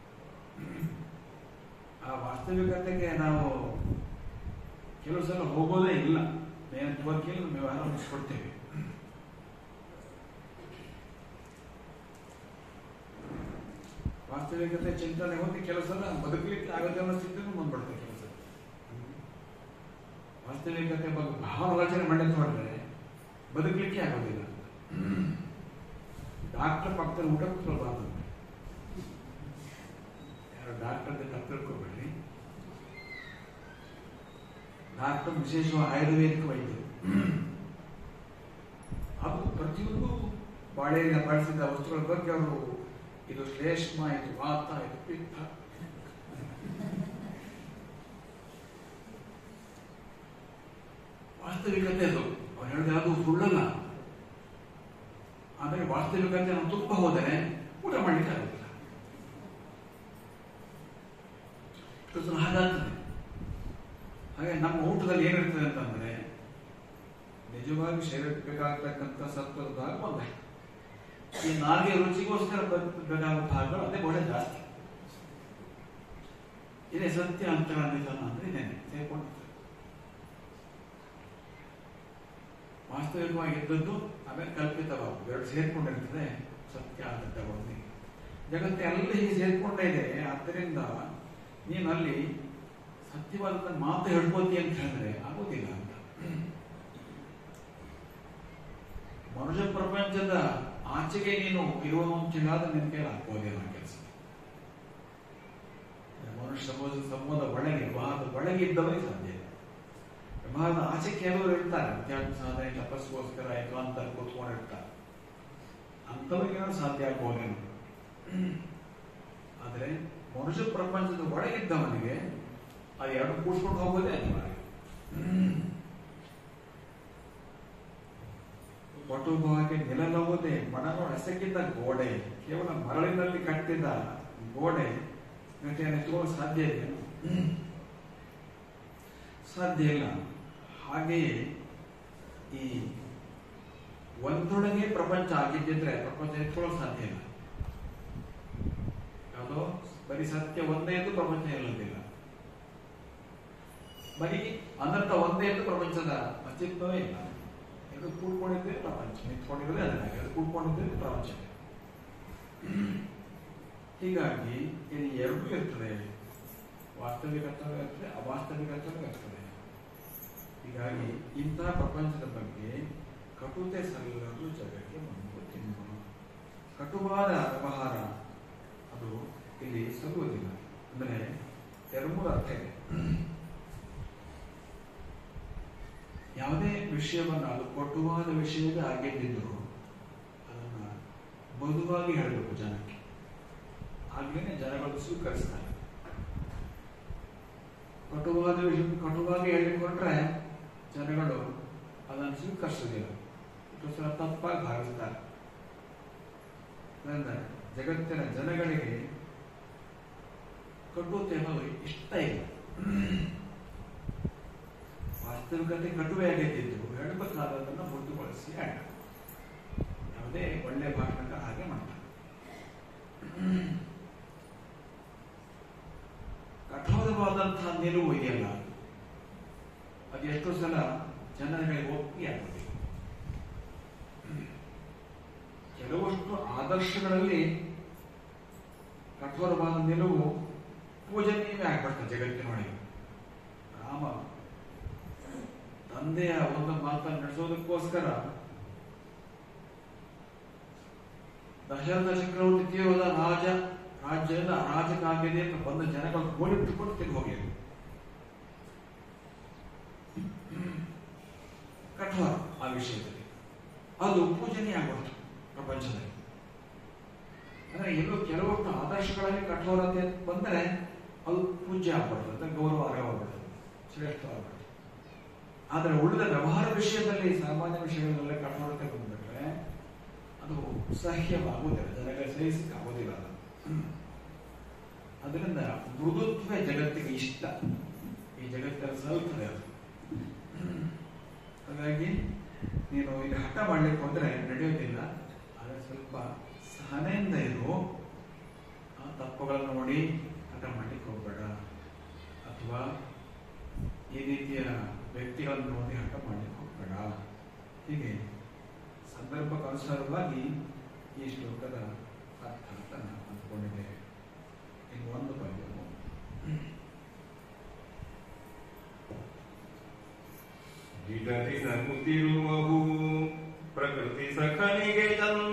ಆ ವಾಸ್ತವಿಕತೆಗೆ ನಾವು ಕೆಲವು ಸಲ ಹೋಗೋದೇ ಇಲ್ಲ ಮೇನ್ ತೋರಿಕೆಯಲ್ಲಿ ನಾವು ವ್ಯವಹಾರ ಮುಗಿಸ್ಕೊಡ್ತೇವೆ ವಾಸ್ತವಿಕತೆ ಚಿಂತನೆ ಹೋಗಿ ಕೆಲವು ಸಲ ಬದುಕಲಿಕ್ಕೆ ಆಗದೆ ಅನ್ನೋ ಸ್ಥಿತಿನೂ ಬಂದ್ಬಿಡುತ್ತೆ ಕೆಲಸ ವಾಸ್ತವಿಕತೆ ಬಗ್ಗೆ ಭಾವ ಆಲೋಚನೆ ಮಾಡಿದ್ದು ಹೊರಟ್ರೆ ಬದುಕಲಿಕ್ಕೆ ಆಗೋದಿಲ್ಲ ಡಾಕ್ಟರ್ ಪಕ್ಕದಲ್ಲಿ ಊಟ ಕೂತ್ಕೊಳ್ಬಾರ್ದು ಯಾರು ಡಾಕ್ಟರ್ ಅಂತ ತಿಳ್ಕೊಬೇಡ್ರಿ ಡಾಕ್ಟರ್ ವಿಶೇಷವಾಗಿ ಆಯುರ್ವೇದಿಕ ವೈದ್ಯರು ಅದು ಪ್ರತಿಯೊಂದು ಬಾಳೆಯಿಂದ ಬಳಸಿದ ವಸ್ತುಗಳ ಬಗ್ಗೆ ಅವರು ಇದು ಶ್ಲೇಷ್ಮ ಇದು ವಾತ ಇದು ಪಿತ್ತ ವಾಸ್ತವಿಕತೆ ಅದು ಅವ್ರು ಹೇಳಿದ್ರೆ ಅದು ಸುಳ್ಳಲ್ಲ ಆದರೆ ವಾಸ್ತವಿಕತೆ ನಾವು ತುಂಬ ಹೋದರೆ ಊಟ ಮಾಡಲಿಕ್ಕೆ ಆಗುದಿಲ್ಲ ಇದು ಹಾಗಾಗ್ತದೆ ಹಾಗೆ ನಮ್ಮ ಊಟದಲ್ಲಿ ಏನಿರ್ತದೆ ಅಂತಂದ್ರೆ ನಿಜವಾಗಿ ಶರೀರಕ್ಕೆ ಬೇಕಾಗ್ತಕ್ಕಂಥ ಸತ್ವದ ಭಾಗ ಒಂದಷ್ಟು ಈ ನಾಲ್ಗೆ ರುಚಿಗೋಸ್ಕರ ಬೇಕಾಗುವ ಭಾಗಗಳು ಅದೇ ಬಹಳ ಜಾಸ್ತಿ ಇದೇ ಸತ್ಯ ಅಂತರ ನಿಧನ ಅಂದ್ರೆ ಇದೇನೆ ಸೇರ್ಕೊಂಡಿರ್ತದೆ ವಾಸ್ತವಿಕವಾಗಿ ಇದ್ದದ್ದು ಆಮೇಲೆ ಕಲ್ಪಿತವಾಗುವುದು ಎರಡು ಸೇರ್ಕೊಂಡಿರ್ತದೆ ಸತ್ಯ ಅಂತ ಒಂದು ಜಗತ್ತೆಲ್ಲ ಹೀಗೆ ಸೇರ್ಕೊಂಡೇ ಇದೆ ಆದ್ದರಿಂದ ನೀನು ಅಲ್ಲಿ ಸತ್ಯವಾದ ಮಾತು ಹೇಳ್ಕೋತಿ ಅಂತ ಹೇಳಿದ್ರೆ ಆಗೋದಿಲ್ಲ ಅಂತ ಮನುಷ್ಯ ಪ್ರಪಂಚದ ಆಚೆಗೆ ನೀನು ಇರುವ ಮುಂಚಿನಾದ ನಿನ್ ಕೈಲಿ ಆಗ್ಬೋದೇನೋ ಕೆಲಸ ಮನುಷ್ಯ ಸಮಾಜ ಸಮೂಹದ ಒಳಗೆ ವಿವಾಹದ ಒಳಗೆ ಇದ್ದವರಿಗೆ ಸಾಧ್ಯ ಇಲ್ಲ ವಿವಾಹದ ಆಚೆ ಕೆಲವರು ಇರ್ತಾರೆ ಅಧ್ಯಾತ್ಮ ಸಾಧನೆ ತಪಸ್ಗೋಸ್ಕರ ಏಕಾಂತ ಕೂತ್ಕೊಂಡಿರ್ತಾರೆ ಅಂಥವ್ರಿಗೆ ಸಾಧ್ಯ ಆಗ್ಬೋದೇನೋ ಆದರೆ ಮನುಷ್ಯ ಪ್ರಪಂಚದ ಒಳಗಿದ್ದವನಿಗೆ ಆ ಎರಡು ಕೂಡ್ಸ್ಕೊಂಡು ಹೋಗೋದೇ ಅನಿವಾರ್ಯ ಪಟುಭಾಗೆ ನಿಲಲವುದೇ ಮನನು ಎಸಗಿದ್ದ ಗೋಡೆ ಕೇವಲ ಮರಳಿನಲ್ಲಿ ಕಟ್ಟಿದ ಗೋಡೆ ಇವತ್ತು ಎತ್ತುಕೊಳ್ಳಲು ಸಾಧ್ಯ ಇದೆ ಸಾಧ್ಯ ಇಲ್ಲ ಹಾಗೆಯೇ ಈ ಒಂದೊಳಗೆ ಪ್ರಪಂಚ ಆಗಿದ್ದಿದ್ರೆ ಪ್ರಪಂಚ ಎತ್ಕೊಳ್ಳೋಕೆ ಸಾಧ್ಯ ಇಲ್ಲ ಯಾವುದೋ ಬರೀ ಸತ್ಯ ಒಂದೇ ಇದ್ದು ಪ್ರಪಂಚ ಇಲ್ಲದಿಲ್ಲ ಬರೀ ಅನರ್ಥ ಒಂದೇ ಇದ್ದು ಪ್ರಪಂಚದ ಅಸ್ತಿತ್ವವೇ ಇಲ್ಲ ಇದು ಕೂಡ್ಕೊಂಡಿದ್ದೇ ಪ್ರಪಂಚ ನಿಂತ್ಕೊಂಡಿರೋದೇ ಅದನ್ನಾಗಿ ಅದು ಕೂಡ್ಕೊಂಡಿದ್ದೇ ಪ್ರಪಂಚ ಹೀಗಾಗಿ ಇಲ್ಲಿ ಎರಡೂ ಇರ್ತದೆ ವಾಸ್ತವಿಕತ್ವ ಇರ್ತದೆ ಅವಾಸ್ತವಿಕತ್ವ ಇರ್ತದೆ ಹೀಗಾಗಿ ಇಂತಹ ಪ್ರಪಂಚದ ಬಗ್ಗೆ ಕಟುತೆ ಸಲ್ಲದು ಜಗಕ್ಕೆ ಒಂದು ತಿನ್ನು ಕಟುವಾದ ವ್ಯವಹಾರ ಅದು ಇಲ್ಲಿ ಸಲ್ಲುವುದಿಲ್ಲ ಅಂದರೆ ಎರಡು ಮೂರು ಅರ್ಥ ಇದೆ ಯಾವುದೇ ವಿಷಯವನ್ನು ಅದು ಕಟುವಾದ ವಿಷಯದ ಆಗಿದ್ದಿದ್ರು ಅದನ್ನ ಮೃದುವಾಗಿ ಹೇಳಬೇಕು ಜನಕ್ಕೆ ಆಗ್ಲೇನೆ ಜನಗಳು ಸ್ವೀಕರಿಸ್ತಾರೆ ಕಟುವಾದ ವಿಷಯ ಕಟುವಾಗಿ ಹೇಳಿಕೊಂಡ್ರೆ ಜನಗಳು ಅದನ್ನು ಸ್ವೀಕರಿಸೋದಿಲ್ಲ ಇದು ಸಲ ತಪ್ಪಾಗಿ ಭಾವಿಸ್ತಾರೆ ಅಂದ್ರೆ ಜಗತ್ತಿನ ಜನಗಳಿಗೆ ಕಟುತೆ ಅನ್ನೋದು ಇಷ್ಟ ಇಲ್ಲ ವಾಸ್ತವಿಕತೆ ಕಟುವೆ ಆಗೈತಿದ್ದು ಹೇಳಬೇಕಾದದನ್ನು ಮುದ್ದುಗೊಳಿಸಿ ಆಟ ಯಾವುದೇ ಒಳ್ಳೆ ಭಾಷಣ ಹಾಗೆ ಮಾಡ್ತಾರೆ ಕಠೋರವಾದಂತಹ ನಿಲುವು ಇದೆಯಲ್ಲ ಅದು ಎಷ್ಟೋ ಸಲ ಜನರಿಗೆ ಒಪ್ಪಿಗೆ ಆಗುದಿಲ್ಲ ಕೆಲವಷ್ಟು ಆದರ್ಶಗಳಲ್ಲಿ ಕಠೋರವಾದ ನಿಲುವು ಪೂಜನೀಯವೇ ಆಗ್ಬಿಡ್ತದೆ ಜಗತ್ತಿನೊಳಗೆ ರಾಮ ತಂದೆಯ ಒಂದು ಮಾತನ್ನು ನಡೆಸೋದಕ್ಕೋಸ್ಕರ ದಶರಥ ಚಕ್ರವರ್ತಿ ಕೇವಲ ರಾಜ ರಾಜ್ಯದಿಂದ ಅರಾಜಕಾಗಿದೆ ಅಂತ ಬಂದ ಜನಗಳು ಗೋಳಿಟ್ಟುಕೊಂಡು ತೆಗೆದು ಹೋಗಿದ್ರು ಕಠೋರ ಆ ವಿಷಯದಲ್ಲಿ ಅದು ಪೂಜನೀಯ ಆಗ್ಬಿಡ್ತು ಪ್ರಪಂಚದಲ್ಲಿ ಅಂದ್ರೆ ಎಲ್ಲೋ ಕೆಲವೊಟ್ಟು ಆದರ್ಶಗಳಲ್ಲಿ ಕಠೋರತೆ ಬಂದರೆ ಅದು ಪೂಜ್ಯ ಆಗ್ಬಿಡ್ತದೆ ಗೌರವ ಆಗಬಿಡ್ತದೆ ಶ್ರೇಷ್ಠ ಆಗ್ಬಿಡ್ತದೆ ಆದರೆ ಉಳಿದ ವ್ಯವಹಾರ ವಿಷಯದಲ್ಲಿ ಸಾಮಾನ್ಯ ವಿಷಯಗಳಲ್ಲ ಕಠೋರತೆ ಬಂದ್ಬಿಟ್ರೆ ಅದು ಸಹ್ಯವಾಗುವುದಿಲ್ಲ ಜನಗಳಿಗೆ ಸಹಿಸಕ್ಕಾಗೋದಿಲ್ಲ ಅದು ಅದರಿಂದ ಮೃದುತ್ವ ಜಗತ್ತಿಗೆ ಇಷ್ಟ ಈ ಜಗತ್ತಿನ ಸಲ್ತದೆ ಅದು ಹಾಗಾಗಿ ನೀನು ಇಲ್ಲಿ ಹಠ ಮಾಡ್ಲಿಕ್ಕೆ ಹೋದ್ರೆ ನಡೆಯೋದಿಲ್ಲ ಆದರೆ ಸ್ವಲ್ಪ ಸಹನೆಯಿಂದ ಇರು ಆ ತಪ್ಪುಗಳನ್ನು ನೋಡಿ ಹಠ ಮಾಡ್ಲಿಕ್ಕೆ ಹೋಗ್ಬೇಡ ಅಥವಾ ಈ ರೀತಿಯ ವ್ಯಕ್ತಿಗಳನ್ನು ನೋಡಿ ಹಠ ಮಾಡ್ಲಿಕ್ಕೆ ಹೋಗ್ಬೇಡ ಹೀಗೆ ಸಂದರ್ಭಕ್ಕನುಸಾರವಾಗಿ ಈ ಶ್ಲೋಕದ ಅರ್ಥ ಅಂತ ನಾನು ಅಂದ್ಕೊಂಡಿದ್ದೇನೆ ಇನ್ನು ಒಂದು ಪದ್ಯವು ಗಿಡದಿ ನಗುತ್ತಿರುವವು ಪ್ರಕೃತಿ ಸಖನಿಗೆ ಚಂದ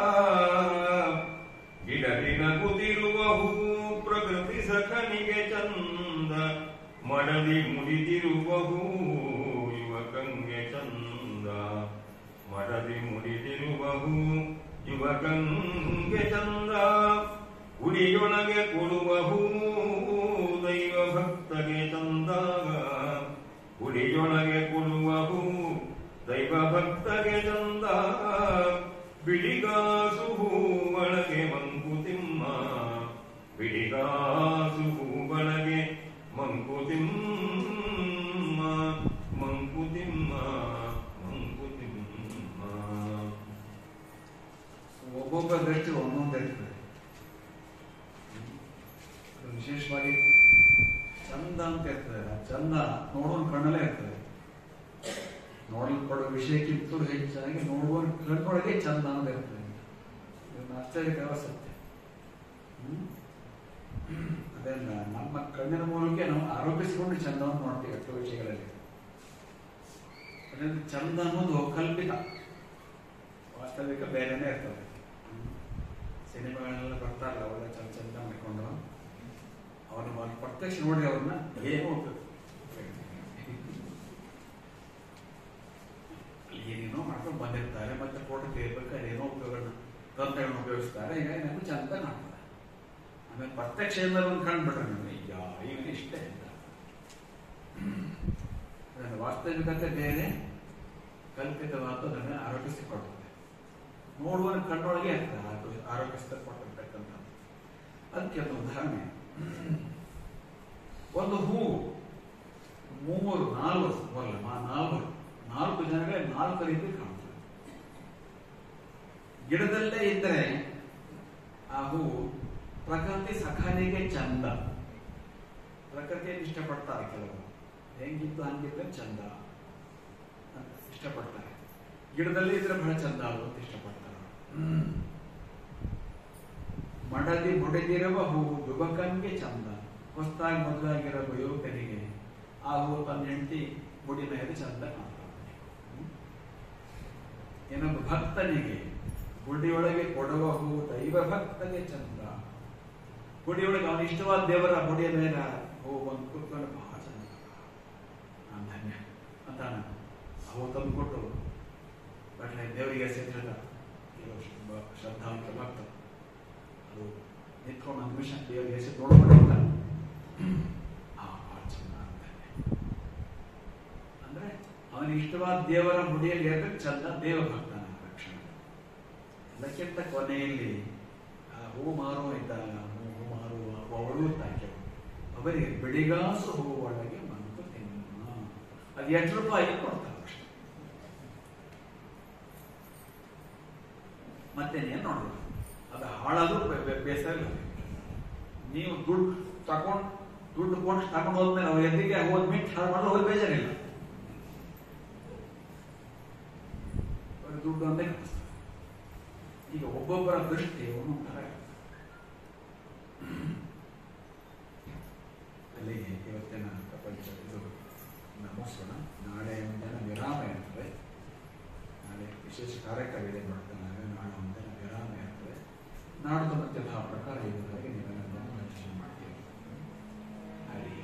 ಗಿಡದಿ ನಗುತ್ತಿರುವವು ಪ್ರಕೃತಿ ಸಖನಿಗೆ ಚಂದ ಮಡದಿ ಮುಡಿದಿರುವವು ಯುವಕಂಗೆ ಚಂದ ಮಡದಿ ಮುಡಿದಿರುವವು ಯುವಕಂಗೆ ಚಂದ ಉಡಿಯೊಳಗೆ ಕೊಡುವವು ದೈವ ಭಕ್ತಗೆ ಚಂದ ಉಡಿಯೊಳಗೆ ಕೊಡುವವು ದೈವ ಭಕ್ತಗೆ ಚಂದ ಬಿಳಿಗಾಸು ಹೂವಳಗೆ ಮಂಕುತಿಮ್ಮ ಬಿಳಿಗಾಸು ಹೂವಳಗೆ ಮಂಕುತಿಮ್ಮ ಮಂಕುತಿಮ್ಮ ಮಂಕುತಿಮ್ಮ ಒಬ್ಬೊಬ್ಬ ದೃಷ್ಟಿ ಒಂದೊಂದು ಇರ್ತದೆ ಅದು ವಿಶೇಷವಾಗಿ ಚಂದ ಅಂತ ಇರ್ತದೆ ಆ ಚಂದ ನೋಡುವ ಕಣ್ಣಲ್ಲೇ ಇರ್ತದೆ ನೋಡಲ್ಪಡುವ ವಿಷಯಕ್ಕಿಂತ ಹೆಚ್ಚಾಗಿ ನೋಡುವ ಕಣ್ಣೊಳಗೆ ಚಂದ ಅಂತ ಇರ್ತದೆ ಇದೊಂದು ಆಶ್ಚರ್ಯಕರ ಸತ್ಯ ಹ್ಮ್? ಅದನ್ನ ನಮ್ಮ ಕಣ್ಣಿನ ಮೂಲಕ ನಾವು ಆರೋಪಿಸಿಕೊಂಡು ಚಂದವನ್ನು ನೋಡ್ತೀವಿ ಎಷ್ಟೋ ವಿಷಯಗಳಲ್ಲಿ ಅದರಿಂದ ಚಂದ ಅನ್ನೋದು ಕಲ್ಪಿತ ವಾಸ್ತವಿಕ ಬೇರೆನೇ ಇರ್ತದೆ ಸಿನಿಮಾಗಳೆಲ್ಲ ಬರ್ತಾರಲ್ಲ ಒಳ್ಳೆ ಚಂದ ಚಂದ ಮಾಡ್ಕೊಂಡು ಅವ್ರನ್ನ ಪ್ರತ್ಯಕ್ಷ ನೋಡಿ ಅವ್ರನ್ನ ಏನೋ ಏನೇನೋ ಮಾಡ್ಕೊಂಡು ಬಂದಿರ್ತಾರೆ ಮತ್ತೆ ಫೋಟೋ ತೆಗಿಬೇಕಾದ್ರೆ ಏನೋ ಉಪಯೋಗಗಳನ್ನ ತಂತ್ರಗಳನ್ನ ಉಪಯೋಗಿಸ್ತಾರೆ ಈಗ ನನಗೂ ಚಂದ ಕಾಣ್ತದೆ ಆಮೇಲೆ ಪ್ರತ್ಯಕ್ಷದಿಂದ ಒಂದು ಕಂಡ್ಬಿಟ್ರೆ ನನಗೆ ಯಾ ಇವನು ಇಷ್ಟೇ ಅಂತ ಅದನ್ನ ವಾಸ್ತವಿಕತೆ ಬೇರೆ ಕಲ್ಪಿತವಾದದನ್ನು ಆರೋಪಿಸಿಕೊಡ್ತದೆ ನೋಡುವ ಕಣ್ಣೊಳಗೆ ಇರ್ತದೆ ಆರೋ- ಆರೋಪಿಸಲ್ಪಟ್ಟಿರ್ತಕ್ಕಂಥ ಅದಕ್ಕೆ ಒಂದು ಉದಾಹರಣೆ ಒಂದು ಹೂವು ಮೂವರು ನಾಲ್ವರು ಅಲ್ಲ ಮಾ ನಾಲ್ವರು ನಾಲ್ಕು ಜನಗಳಿಗೆ ನಾಲ್ಕು ರೀತಿ ಕಾಣ್ತದೆ ಗಿಡದಲ್ಲೇ ಇದ್ದರೆ ಆ ಹೂವು ಪ್ರಕೃತಿ ಸಖನಿಗೆ ಚಂದ ಪ್ರಕೃತಿಯನ್ನು ಇಷ್ಟಪಡ್ತಾರೆ ಕೆಲವರು ಹೆಂಗಿತ್ತು ಹಂಗಿದ್ರೆ ಚಂದ ಅಂತ ಇಷ್ಟಪಡ್ತಾರೆ ಗಿಡದಲ್ಲಿ ಇದ್ರೆ ಬಹಳ ಚಂದ ಅದು ಅಂತ ಇಷ್ಟಪಡ್ತಾರೆ ಮಡದಿ ಮುಡಿದಿರುವ ಹೂವು ಯುವಕನ್ಗೆ ಚಂದ ಹೊಸದಾಗಿ ಮದುವೆಯಾಗಿರುವ ಯುವಕನಿಗೆ ಆ ಹೂವು ತನ್ನ ಹೆಂಡತಿ ಮುಡಿ ಮೇಲೆ ಚಂದ ಕಾಣ್ತಾನೆ ಹ್ಮ್? ಇನ್ನೊಬ್ಬ ಭಕ್ತನಿಗೆ ಗುಡಿಯೊಳಗೆ ಕೊಡುವ ಹೂವು ದೈವ ಭಕ್ತಗೆ ಚಂದ ಗುಡಿಯೊಳಗೆ ಅವನ ಇಷ್ಟವಾದ ದೇವರ ಮುಡಿಯ ಮೇಲೆ ಹೂವು ಬಂದು ಕೂತ್ಕೊಂಡು ಬಹಳ ಚಂದ ನಾನು ಧನ್ಯ ಅಂತ ನಾನು ಹೂವು ತಂದು ಕೊಟ್ಟು ಬಟ್ಲೆ ದೇವರಿಗೆ ಸಿದ್ಧದ ಕೆಲವು ಶ- ಶ್ರದ್ಧಾವಂತ ಭಕ್ತ ಅದು ನಿಂತ್ಕೊಂಡು ಒಂದು ನಿಮಿಷ ದೇವರಿಗೆ ಹೆಸರು ನೋಡ್ಕೊಂಡಿಲ್ಲ ಆ ಭಾಳ ಚಂದ ಅಂತ ಅಂದ್ರೆ ಅವನಿಗೆ ಇಷ್ಟವಾದ ದೇವರ ಮುಡಿಯಲ್ಲಿ ಇರಬೇಕು ಚಂದ ದೇವ ಭಕ್ತನ ರಕ್ಷಣೆ ಎಲ್ಲಕ್ಕಿಂತ ಕೊನೆಯಲ್ಲಿ ಆ ಹೂ ಮಾರುವ ಇದ್ದಾಗ ಹೂ ಮಾರುವ ಅವಳು ತಾಕೆ ಅವರಿಗೆ ಬಿಡಿಗಾಸು ಹೂ ಒಳಗೆ ಮಂಕು ತಿನ್ನ ಅದು ಎಷ್ಟು ರೂಪಾಯಿ ಕೊಡ್ತಾರೆ ಅಷ್ಟೇ ಮತ್ತೆ ಏನ್ ನೋಡೋದು ಅದು ಹಾಳಾದ್ರೂ ಬೆ- ಬೆ- ಬೇಸರ ಇಲ್ಲ ನೀವು ದುಡ್ಡು ತಗೊಂಡು ದುಡ್ಡು ಕೊಟ್ಟು ತಗೊಂಡು ಹೋದ್ಮೇಲೆ ಅವ್ರ ಎದುರಿಗೆ ಹೋದ್ಬಿಟ್ಟು ಹಾಳು ಮಾಡಲು ಅವ್ರಿಗೆ ಬೇಜಾರಿಲ್ಲ ಅವ್ರಿಗೆ ದುಡ್ಡು ಒಂದೇ ಕಳಿಸ್ತಾರೆ ಈಗ ಒಬ್ಬೊಬ್ಬರ ದೃಷ್ಟಿ ಒಂದೊಂದು ಥರ ಇರುತ್ತೆ. ಅಲ್ಲಿಗೆ ಇವತ್ತಿನ ಪ್ರಪಂಚ ಇದು ನಮೋಸೋಣ ನಾಳೆ ಒಂದಿನ ವಿರಾಮ ಇರ್ತದೆ ನಾಳೆ ವಿಶೇಷ ಕಾರ್ಯಕ್ರಮ ಇದೆ ನೋಡ್ತಾನೆ ನಾಳೆ ಒಂದಿನ ವಿರಾಮ ಇರ್ತದೆ ನಾಡ್ದು ಮತ್ತೆ ಆ ಪ್ರಕಾರ ಇರುವುದಾಗಿ ನೀವೆಲ್ಲ ಯೋಚನೆ ಮಾಡ್ತೀವಿ ಹರಿ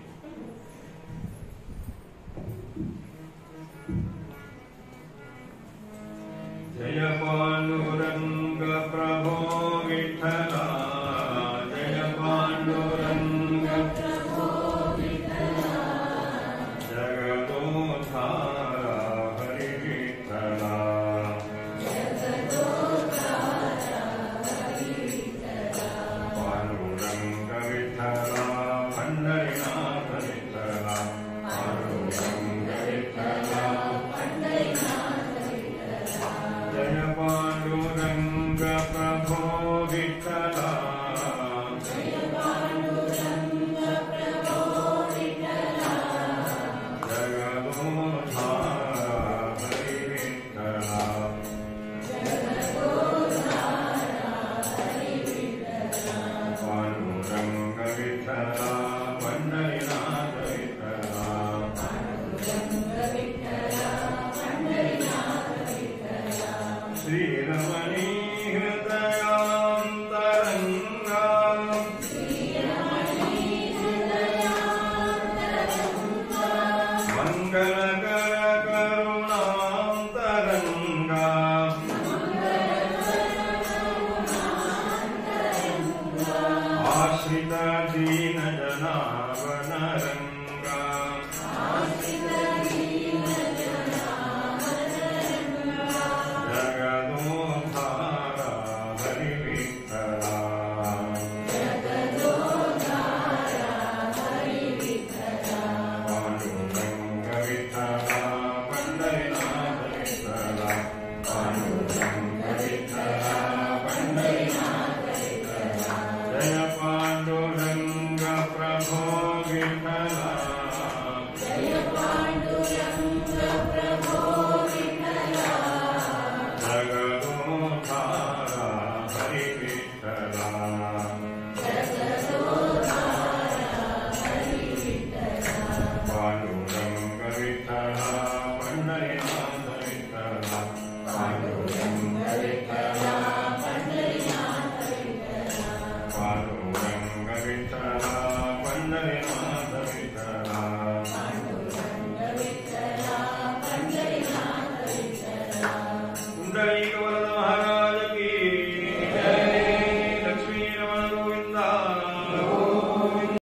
ಜಯ ಪಾಂಡುರಂಗ ಪ್ರಭೋ ವಿಠಲ ಜಯ ಪಾಂಡುರಂಗ ಜಗದೋಧಾರ ಹರಿ ವಿಠಲ ಪಾಂಡುರಂಗ ವಿಠಲ ಪಂಡರಿನಾಥ ವಿಠಲ ಪಾಂಡುರಂಗ ವಿಠಲ ಜಯ ಪಾಂಡುರಂಗ ಪ್ರಭೋ ವಿಠಲ ಜಗದೋಧಾರ ಹರಿ ವಿಠಲ ಪಾಂಡುರಂಗ ವಿಠಲ ಪಂಡರಿನಾಥ ವಿಠಲ ಶ್ರೀರಮಣಿ ಹೃದಯಾಂತರಂಗ ಮಂಗಳಕರ ಕರುಣಾಂತರಂಗ ಆಶ್ರಿತ ದೀನ ಜನಾವನರಂಗ ಜಗದೋಧಾರ ಹರಿ ವಿಠಲ ಪಾಂಡುರಂಗ ವಿಠಲ ಪಂಡರಿನಾಥ ವಿಠಲ ಪಾಂಡುರಂಗ ವಿಠಲ ಪಂಡರಿನಾಥ ವಿಠಲ ಜಯ ಪಾಂಡುರಂಗ ಪ್ರಭೋ ವಿಠಲ ಜಗದೋಧಾರ ಹರಿ ವಿಠಲ